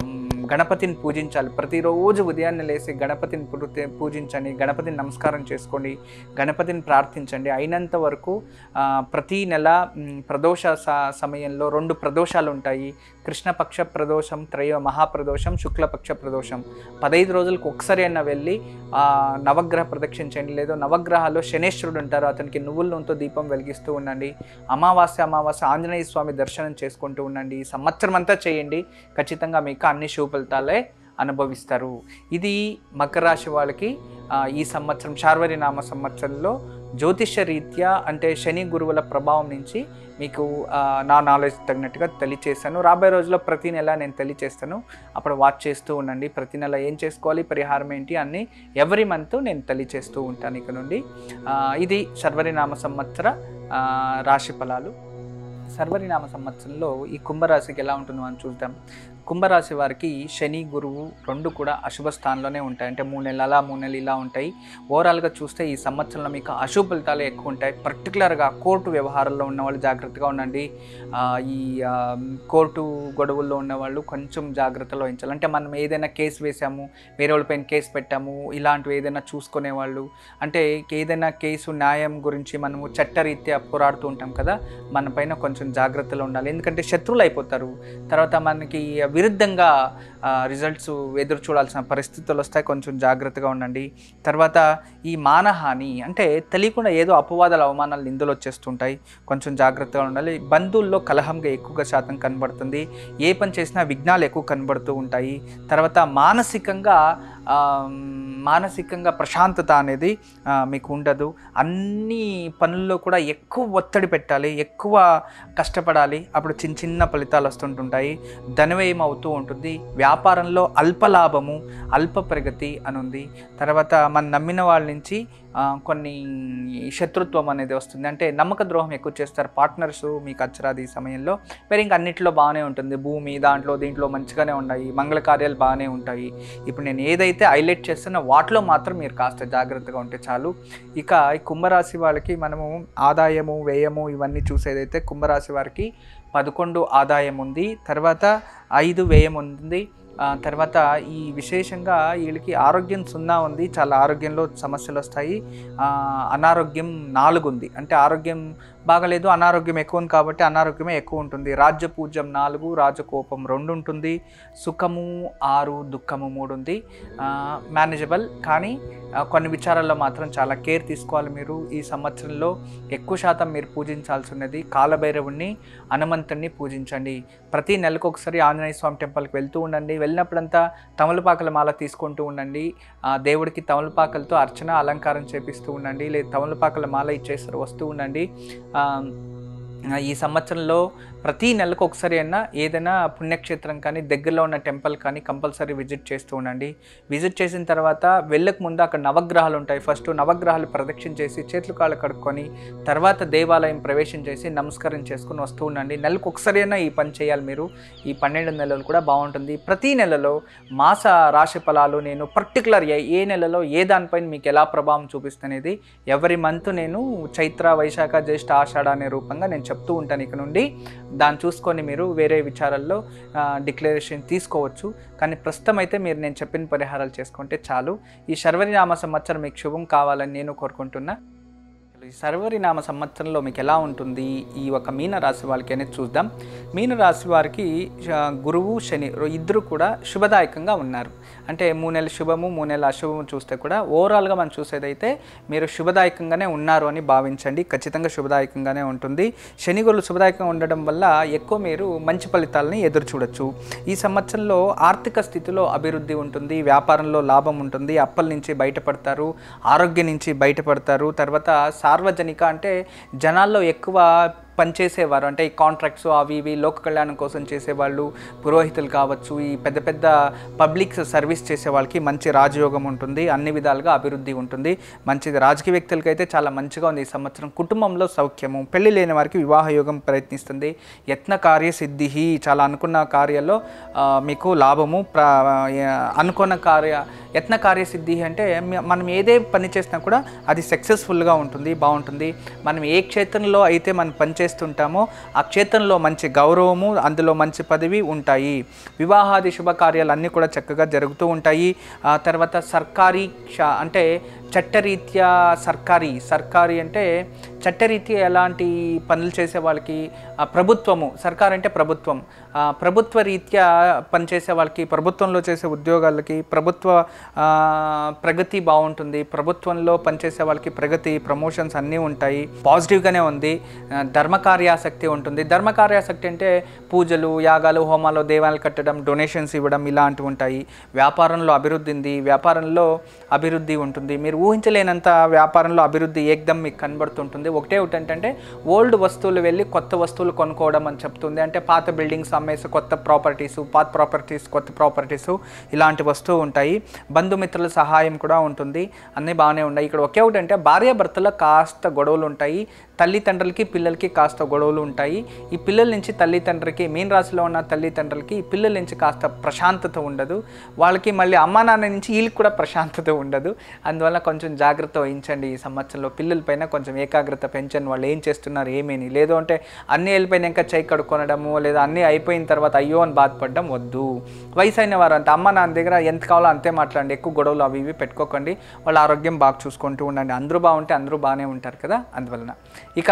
గణపతిని పూజించాలి ప్రతిరోజు ఉదయాన్నే లేసి గణపతిని పూర్తి- పూజించండి గణపతిని నమస్కారం చేసుకోండి గణపతిని ప్రార్థించండి అయినంత వరకు ఆ, ప్రతి నెల మ్, ప్రదోష స- సమయంలో రెండు ప్రదోషాలు ఉంటాయి కృష్ణపక్ష ప్రదోషం త్రయ మహాప్రదోషం శుక్లపక్ష ప్రదోషం పదహైదు రోజులకు ఒకసారి అయినా వెళ్ళి ఆ, నవగ్రహ ప్రదక్షిణ చేయండి లేదా నవగ్రహాల్లో శనేశ్వరుడు ఉంటారు అతనికి నువ్వుల నూనెతో దీపం వెలిగిస్తూ ఉండండి అమావాస్య అమావాస్య ఆంజనేయ స్వామి దర్శనం చేసుకుంటూ ఉండండి ఈ సంవత్సరం అంతా చేయండి ఖచ్చితంగా మీకు అన్ని శుభ ఫలితాలే అనుభవిస్తారు ఇది మకర రాశి వాళ్ళకి ఆ, ఈ సంవత్సరం శార్వరి నామ సంవత్సరంలో జ్యోతిష రీత్యా అంటే శని గురువుల ప్రభావం నుంచి మీకు ఆ, నా నాలెడ్జ్ తగినట్టుగా తెలియచేస్తాను రాబోయే రోజుల్లో ప్రతి నెల నేను తెలియచేస్తాను అప్పుడు వాచ్ చేస్తూ ఉండండి ప్రతి నెల ఏం చేసుకోవాలి పరిహారం ఏంటి అన్ని ఎవరి మంత్ నేను తెలియచేస్తూ ఉంటాను ఇక నుండి ఆ, ఇది సర్వరినామ సంవత్సర ఆ, రాశి ఫలాలు సర్వరినామ సంవత్సరంలో ఈ కుంభరాశికి ఎలా ఉంటుందో మనం చూద్దాం కుంభరాశి వారికి శని గురువు రెండు కూడా అశుభ స్థానంలోనే ఉంటాయి అంటే మూడు నెలలు అలా మూడు నెలలు ఇలా ఉంటాయి ఓవరాల్గా చూస్తే ఈ సంవత్సరంలో మీకు అశుభ ఫలితాలు ఎక్కువ ఉంటాయి పర్టికులర్గా కోర్టు వ్యవహారాల్లో ఉన్న వాళ్ళు జాగ్రత్తగా ఉండండి ఆ, ఈ ఆ, కోర్టు గొడవల్లో ఉన్న వాళ్ళు కొంచెం జాగ్రత్తలో వహించాలి అంటే మనం ఏదైనా కేసు వేసాము వేరే వాళ్ళపైన కేసు పెట్టాము ఇలాంటివి ఏదైనా చూసుకునే వాళ్ళు అంటే ఏదైనా కేసు న్యాయం గురించి మనము చట్టరీత్యా పోరాడుతూ ఉంటాం కదా మన పైన కొంచెం జాగ్రత్తలో ఉండాలి ఎందుకంటే శత్రువులు అయిపోతారు తర్వాత మనకి విరుద్ధంగా రిజల్ట్స్ ఎదురు చూడాల్సిన పరిస్థితులు వస్తాయి కొంచెం జాగ్రత్తగా ఉండండి తర్వాత ఈ మానహాని అంటే తెలియకుండా ఏదో అపవాదాలు అవమానాలు నిందలు వచ్చేస్తుంటాయి కొంచెం జాగ్రత్తగా ఉండాలి బంధువుల్లో కలహంగా ఎక్కువగా శాతం కనబడుతుంది ఏ పని చేసినా విఘ్నాలు ఎక్కువ కనబడుతూ ఉంటాయి తర్వాత మానసికంగా ఆ, మానసికంగా ప్రశాంతత అనేది ఆ, మీకు ఉండదు అన్ని పనుల్లో కూడా ఎక్కువ ఒత్తిడి పెట్టాలి ఎక్కువ కష్టపడాలి అప్పుడు చిన్న చిన్న ఫలితాలు వస్తుంటుంటాయి ధనవ్యయం అవుతూ ఉంటుంది వ్యాపారంలో అల్ప లాభము అల్ప ప్రగతి అని ఉంది తర్వాత మనం నమ్మిన వాళ్ళ నుంచి ఆ, కొన్ని శత్రుత్వం అనేది వస్తుంది అంటే నమ్మక ద్రోహం ఎక్కువ చేస్తారు పార్ట్నర్స్ మీకు అచ్చరాది సమయంలో మరి ఇంకా అన్నింటిలో బాగానే ఉంటుంది భూమి దాంట్లో దీంట్లో మంచిగానే ఉన్నాయి మంగళ కార్యాలు బాగానే ఉంటాయి ఇప్పుడు నేను ఏదైతే హైలైట్ చేస్తున్నా వాటిలో మాత్రం మీరు కాస్త జాగ్రత్తగా ఉంటే చాలు ఇక ఈ కుంభరాశి వాళ్ళకి మనము ఆదాయము వ్యయము ఇవన్నీ చూసేదైతే కుంభరాశి వారికి పదకొండు ఆదాయం ఉంది తర్వాత ఐదు వ్యయం ఉంది ఆ, తర్వాత ఈ విశేషంగా వీళ్ళకి ఆరోగ్యం సున్నా ఉంది చాలా ఆరోగ్యంలో సమస్యలు వస్తాయి ఆ, అనారోగ్యం నాలుగు ఉంది అంటే ఆరోగ్యం బాగలేదు అనారోగ్యం ఎక్కువ ఉంది కాబట్టి అనారోగ్యమే ఎక్కువ ఉంటుంది రాజ్య పూజ్యం నాలుగు రాజకోపం రెండు ఉంటుంది సుఖము ఆరు దుఃఖము మూడు ఉంది మేనేజబుల్ కానీ ఆ, కొన్ని విచారాల్లో మాత్రం చాలా కేర్ తీసుకోవాలి మీరు ఈ సంవత్సరంలో ఎక్కువ శాతం మీరు పూజించాల్సి ఉన్నది కాలభైరవుణ్ణి హనుమంతుణ్ణి పూజించండి ప్రతి నెలకు ఒకసారి ఆంజనేయ స్వామి టెంపుల్కి వెళ్తూ ఉండండి వెళ్ళినప్పుడంతా తమలపాకల మాల తీసుకుంటూ ఉండండి ఆ, దేవుడికి తమలపాకలతో అర్చన అలంకారం చేపిస్తూ ఉండండి లేదా తమలపాకల మాల ఇచ్చేస్తారు వస్తూ ఉండండి ఆ, ఈ సంవత్సరంలో ప్రతి నెలకు ఒకసారి అయినా ఏదైనా పుణ్యక్షేత్రం కానీ దగ్గరలో ఉన్న టెంపుల్ కానీ కంపల్సరీ విజిట్ చేస్తూ ఉండండి విజిట్ చేసిన తర్వాత వెళ్ళక ముందు అక్కడ నవగ్రహాలు ఉంటాయి ఫస్ట్ నవగ్రహాలు ప్రదక్షిణ చేసి చేతులు కాళ్ళు కడుక్కొని తర్వాత దేవాలయం ప్రవేశం చేసి నమస్కారం చేసుకుని వస్తూ ఉండండి నెలకు ఒకసారి అయినా ఈ పని చేయాలి మీరు ఈ పన్నెండు నెలలు కూడా బాగుంటుంది ప్రతి నెలలో మాస రాశి ఫలాలు నేను పర్టికులర్ ఏ నెలలో ఏ దానిపైన మీకు ఎలా ప్రభావం చూపిస్తున్నది ఎవరి మంత్ నేను చైత్ర వైశాఖ జ్యేష్ఠ ఆషాఢ అనే రూపంగా నేను చెప్తూ ఉంటాను ఇక నుండి దాన్ని చూసుకొని మీరు వేరే విచారాల్లో డిక్లరేషన్ తీసుకోవచ్చు కానీ ప్రస్తుతం అయితే మీరు నేను చెప్పిన పరిహారాలు చేసుకుంటే చాలు ఈ శర్వరినామ సంవత్సరం మీకు శుభం కావాలని నేను కోరుకుంటున్నా ఈ సర్వరి నామ సంవత్సరంలో మీకు ఎలా ఉంటుంది ఈ ఒక మీన రాశి వాళ్ళకి అనేది చూద్దాం మీన రాశి వారికి ఆ, గురువు శని ఇద్దరు కూడా శుభదాయకంగా ఉన్నారు అంటే మూడు నెలల శుభము మూడు నెలల అశుభము చూస్తే కూడా ఓవరాల్గా మనం చూసేదైతే మీరు శుభదాయకంగానే ఉన్నారు అని భావించండి ఖచ్చితంగా శుభదాయకంగానే ఉంటుంది శని గురులు శుభదాయకంగా ఉండడం వల్ల ఎక్కువ మీరు మంచి ఫలితాలని ఎదురు చూడొచ్చు ఈ సంవత్సరంలో ఆర్థిక స్థితిలో అభివృద్ధి ఉంటుంది వ్యాపారంలో లాభం ఉంటుంది అప్పల నుంచి బయటపడతారు ఆరోగ్యం నుంచి బయటపడతారు తర్వాత సార్వజనిక అంటే జనాల్లో ఎక్కువ పనిచేసేవారు అంటే ఈ కాంట్రాక్ట్స్ అవి ఇవి లోక కళ్యాణం కోసం చేసేవాళ్ళు పురోహితులు కావచ్చు ఈ పెద్ద పెద్ద పబ్లిక్ సర్వీస్ చేసే వాళ్ళకి మంచి రాజయోగం ఉంటుంది అన్ని విధాలుగా అభివృద్ధి ఉంటుంది మంచిది రాజకీయ వ్యక్తులకి అయితే చాలా మంచిగా ఉంది ఈ సంవత్సరం కుటుంబంలో సౌఖ్యము పెళ్లి లేని వారికి వివాహ యోగం ప్రయత్నిస్తుంది యత్న కార్యసిద్ధి చాలా అనుకున్న కార్యాల్లో ఆ, మీకు లాభము ప్ర ఆ, అనుకున్న కార్య యత్న కార్యసిద్ధి అంటే మ- మనం ఏదే పని చేసినా కూడా అది సక్సెస్ఫుల్గా ఉంటుంది బాగుంటుంది మనం ఏ క్షేత్రంలో అయితే మనం పనిచేస్తుంటామో ఆ క్షేత్రంలో మంచి గౌరవము అందులో మంచి పదవి ఉంటాయి వివాహాది శుభకార్యాలు అన్నీ కూడా చక్కగా జరుగుతూ ఉంటాయి ఆ తర్వాత సర్కారీ క్ష- అంటే చట్టరీత్యా సర్కారీ సర్కారీ అంటే చట్టరీత్యా ఎలాంటి పనులు చేసే వాళ్ళకి ఆ, ప్రభుత్వము సర్కార్ అంటే ప్రభుత్వం ఆ, ప్రభుత్వ రీత్యా పనిచేసే వాళ్ళకి ప్రభుత్వంలో చేసే ఉద్యోగాలకి ప్రభుత్వ ఆ, ప్రగతి బాగుంటుంది ప్రభుత్వంలో పనిచేసే వాళ్ళకి ప్రగతి ప్రమోషన్స్ అన్నీ ఉంటాయి పాజిటివ్గానే ఉంది ఆ, ధర్మకార్యాసక్తి ఉంటుంది ధర్మకార్యాసక్తి అంటే పూజలు యాగాలు హోమాలు దేవాలయాలు కట్టడం డొనేషన్స్ ఇవ్వడం ఇలాంటివి ఉంటాయి వ్యాపారంలో అభివృద్ధి ఉంది వ్యాపారంలో అభివృద్ధి ఉంటుంది మీరు ఊహించలేనంత వ్యాపారంలో అభివృద్ధి ఏకదం మీకు కనబడుతుంటుంది ఒకటే ఒకటి ఏంటంటే ఓల్డ్ వస్తువులు వెళ్ళి కొత్త వస్తువులు కొనుక్కోవడం అని చెప్తుంది అంటే పాత బిల్డింగ్స్ అమ్మేసి కొత్త ప్రాపర్టీస్ పాత ప్రాపర్టీస్ కొత్త ప్రాపర్టీస్ ఇలాంటి వస్తువు ఉంటాయి బంధుమిత్రుల సహాయం కూడా ఉంటుంది అన్నీ బాగానే ఉన్నాయి ఇక్కడ ఒకే ఒకటి అంటే భార్యాభర్తలో కాస్త గొడవలు ఉంటాయి తల్లిదండ్రులకి పిల్లలకి కాస్త గొడవలు ఉంటాయి ఈ పిల్లల నుంచి తల్లిదండ్రులకి మీన్ రాశిలో ఉన్న తల్లిదండ్రులకి ఈ పిల్లల నుంచి కాస్త ప్రశాంతత ఉండదు వాళ్ళకి మళ్ళీ అమ్మా నాన్న నుంచి వీళ్ళకి కూడా ప్రశాంతత ఉండదు అందువల్ల కొంచెం జాగ్రత్త వహించండి ఈ సంవత్సరంలో పిల్లలపైన కొంచెం ఏకాగ్రత పెంచండి వాళ్ళు ఏం చేస్తున్నారు ఏమేని లేదు అంటే అన్నీ వెళ్ళిపోయినాక చేయి కడుక్కొనడము లేదా అన్నీ అయిపోయిన తర్వాత అయ్యో అని బాధపడడం వద్దు వయసు అయిన వారు అంత అమ్మ నాన్న దగ్గర ఎంత కావాలో అంతే మాట్లాడండి ఎక్కువ గొడవలు అవి ఇవి పెట్టుకోకండి వాళ్ళ ఆరోగ్యం బాగా చూసుకుంటూ ఉండండి అందరూ బాగుంటే అందరూ బాగానే ఉంటారు కదా అందువలన ఇక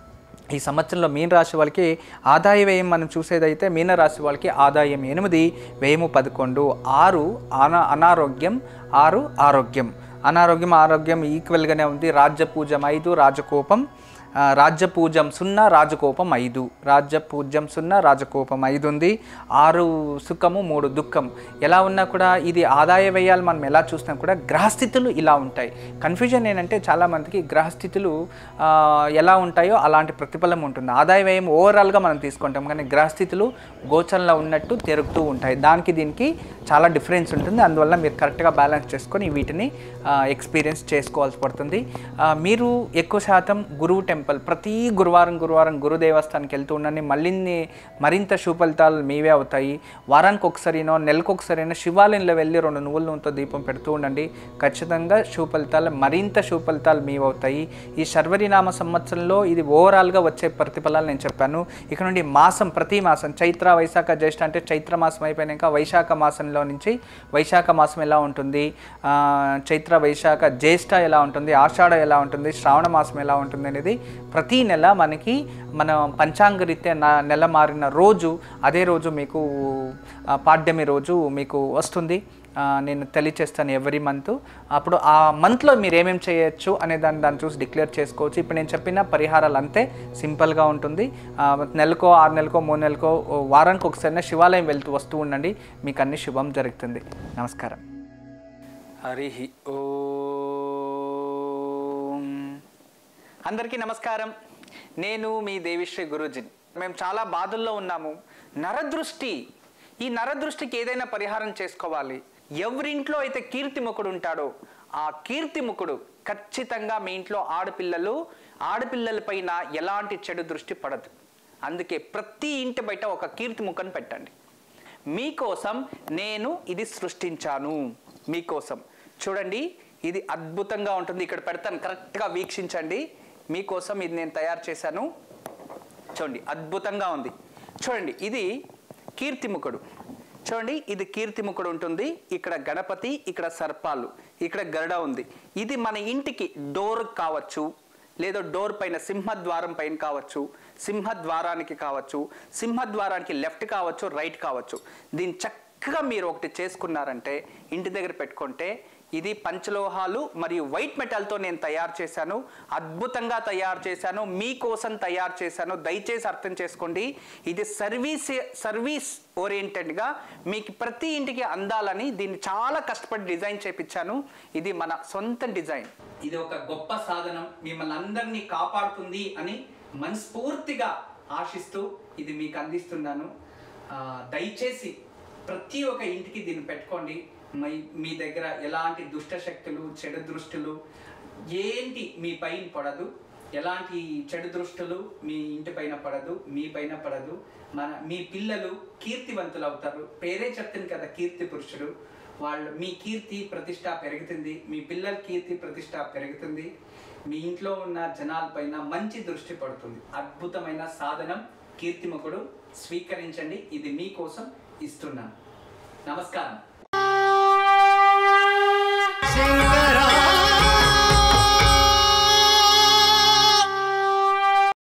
ఈ సంవత్సరంలో మీన రాశి వాళ్ళకి ఆదాయ వ్యయం మనం చూసేదైతే మీన రాశి వాళ్ళకి ఆదాయం ఎనిమిది వ్యయము పదకొండు ఆరు అనా అనారోగ్యం ఆరు ఆరోగ్యం అనారోగ్యం ఆరోగ్యం ఈక్వల్గానే ఉంది రాజ్య పూజం ఐదు రాజకోపం ఆ, రాజ్య పూజం సున్నా రాజకోపం ఐదు రాజ్య పూజ్యం సున్నా రాజకోపం ఐదు ఉంది ఆరు సుఖము మూడు దుఃఖం ఎలా ఉన్నా కూడా ఇది ఆదాయ వ్యయాలు మనం ఎలా చూసినా కూడా గ్రహస్థితులు ఇలా ఉంటాయి కన్ఫ్యూజన్ ఏంటంటే చాలామందికి గ్రహస్థితులు ఆ, ఎలా ఉంటాయో అలాంటి ప్రతిఫలం ఉంటుంది ఆదాయ వ్యయం ఓవరాల్గా మనం తీసుకుంటాం కానీ గ్రహస్థితులు గోచరంలో ఉన్నట్టు తిరుగుతూ ఉంటాయి దానికి దీనికి చాలా డిఫరెన్స్ ఉంటుంది అందువల్ల మీరు కరెక్ట్గా బ్యాలెన్స్ చేసుకొని వీటిని ఎక్స్పీరియన్స్ చేసుకోవాల్సి పడుతుంది ఆ, మీరు ఎక్కువ శాతం గురువు టెంపుల్ టెంపుల్ ప్రతి గురువారం గురువారం గురు దేవస్థానానికి వెళ్తూ ఉండండి మళ్ళీ మరింత శుభఫలితాలు మీవే అవుతాయి వారానికి ఒకసారినో నెలకు ఒకసారైనా శివాలయంలో వెళ్ళి రెండు నువ్వుల నూనెతో దీపం పెడుతూ ఉండండి ఖచ్చితంగా శుభఫలితాలు మరింత శుభఫలితాలు మీవి అవుతాయి ఈ శర్వరినామ సంవత్సరంలో ఇది ఓవరాల్గా వచ్చే ప్రతిఫలాలు నేను చెప్పాను ఇక నుండి మాసం ప్రతి మాసం చైత్ర వైశాఖ జ్యేష్ఠ అంటే చైత్ర మాసం అయిపోయినాక వైశాఖ మాసంలో నుంచి వైశాఖ మాసం ఎలా ఉంటుంది ఆ, చైత్ర వైశాఖ జ్యేష్ఠ ఎలా ఉంటుంది ఆషాఢ ఎలా ఉంటుంది శ్రావణ మాసం ఎలా ఉంటుంది అనేది ప్రతి నెల మనకి మన పంచాంగరీత్యా నా నెల మారిన రోజు అదే రోజు మీకు ఆ, పాడ్యమి రోజు మీకు వస్తుంది ఆ, నేను తెలియచేస్తాను ఎవ్రీ మంత్ అప్పుడు ఆ మంత్లో మీరు ఏమేమి చేయొచ్చు అనే దాన్ని దాన్ని చూసి డిక్లేర్ చేసుకోవచ్చు ఇప్పుడు నేను చెప్పిన పరిహారాలు అంతే సింపుల్గా ఉంటుంది ఆ, నెలకో ఆరు నెలకో మూడు నెలకో ఓ వారానికి ఒకసారి శివాలయం వెళ్తూ వస్తూ ఉండండి మీకు అన్ని శుభం జరుగుతుంది నమస్కారం హరి ఓం అందరికీ నమస్కారం నేను మీ దేవిశ్రీ గురూజీని మేము చాలా బాధల్లో ఉన్నాము నరదృష్టి ఈ నరదృష్టికి ఏదైనా పరిహారం చేసుకోవాలి ఎవరింట్లో అయితే కీర్తిముఖుడు ఉంటాడో ఆ కీర్తిముఖుడు ఖచ్చితంగా మీ ఇంట్లో ఆడపిల్లలు ఆడపిల్లల పైన ఎలాంటి చెడు దృష్టి పడదు అందుకే ప్రతి ఇంటి బయట ఒక కీర్తిముఖను పెట్టండి మీకోసం నేను ఇది సృష్టించాను మీకోసం చూడండి ఇది అద్భుతంగా ఉంటుంది ఇక్కడ పెడతాను కరెక్ట్గా వీక్షించండి మీకోసం ఇది నేను తయారు చేశాను చూడండి అద్భుతంగా ఉంది చూడండి ఇది కీర్తిముఖుడు చూడండి ఇది కీర్తిముఖుడు ఉంటుంది ఇక్కడ గణపతి ఇక్కడ సర్పాలు ఇక్కడ గరుడ ఉంది ఇది మన ఇంటికి డోర్ కావచ్చు లేదా డోర్ పైన సింహద్వారం పైన కావచ్చు సింహద్వారానికి కావచ్చు సింహద్వారానికి లెఫ్ట్ కావచ్చు రైట్ కావచ్చు దీన్ని చక్కగా మీరు ఒకటి చేసుకున్నారంటే ఇంటి దగ్గర పెట్టుకుంటే ఇది పంచలోహాలు మరియు వైట్ మెటల్తో నేను తయారు చేశాను అద్భుతంగా తయారు చేశాను మీకోసం తయారు చేశాను దయచేసి అర్థం చేసుకోండి ఇది సర్వీస్ సర్వీస్ ఓరియంటెడ్గా మీకు ప్రతి ఇంటికి అందాలని దీన్ని చాలా కష్టపడి డిజైన్ చేపించాను ఇది మన సొంత డిజైన్ ఇది ఒక గొప్ప సాధనం మిమ్మల్ని అందరినీ కాపాడుతుంది అని మనస్ఫూర్తిగా ఆశిస్తూ ఇది మీకు అందిస్తున్నాను ఆ, దయచేసి ప్రతి ఒక్క ఇంటికి దీన్ని పెట్టుకోండి మీ మీ దగ్గర ఎలాంటి దుష్ట శక్తులు చెడు దృష్టులు ఏంటి మీ పైన పడదు ఎలాంటి చెడు దృష్టులు మీ ఇంటి పైన పడదు మీ పైన పడదు మన మీ పిల్లలు కీర్తివంతులు అవుతారు పేరే చెప్తుంది కదా కీర్తి పురుషుడు వాళ్ళు మీ కీర్తి ప్రతిష్ట పెరుగుతుంది మీ పిల్లల కీర్తి ప్రతిష్ట పెరుగుతుంది మీ ఇంట్లో ఉన్న జనాలపైన మంచి దృష్టి పడుతుంది అద్భుతమైన సాధనం కీర్తిముఖుడు స్వీకరించండి ఇది మీకోసం ఇస్తున్నాను నమస్కారం Sing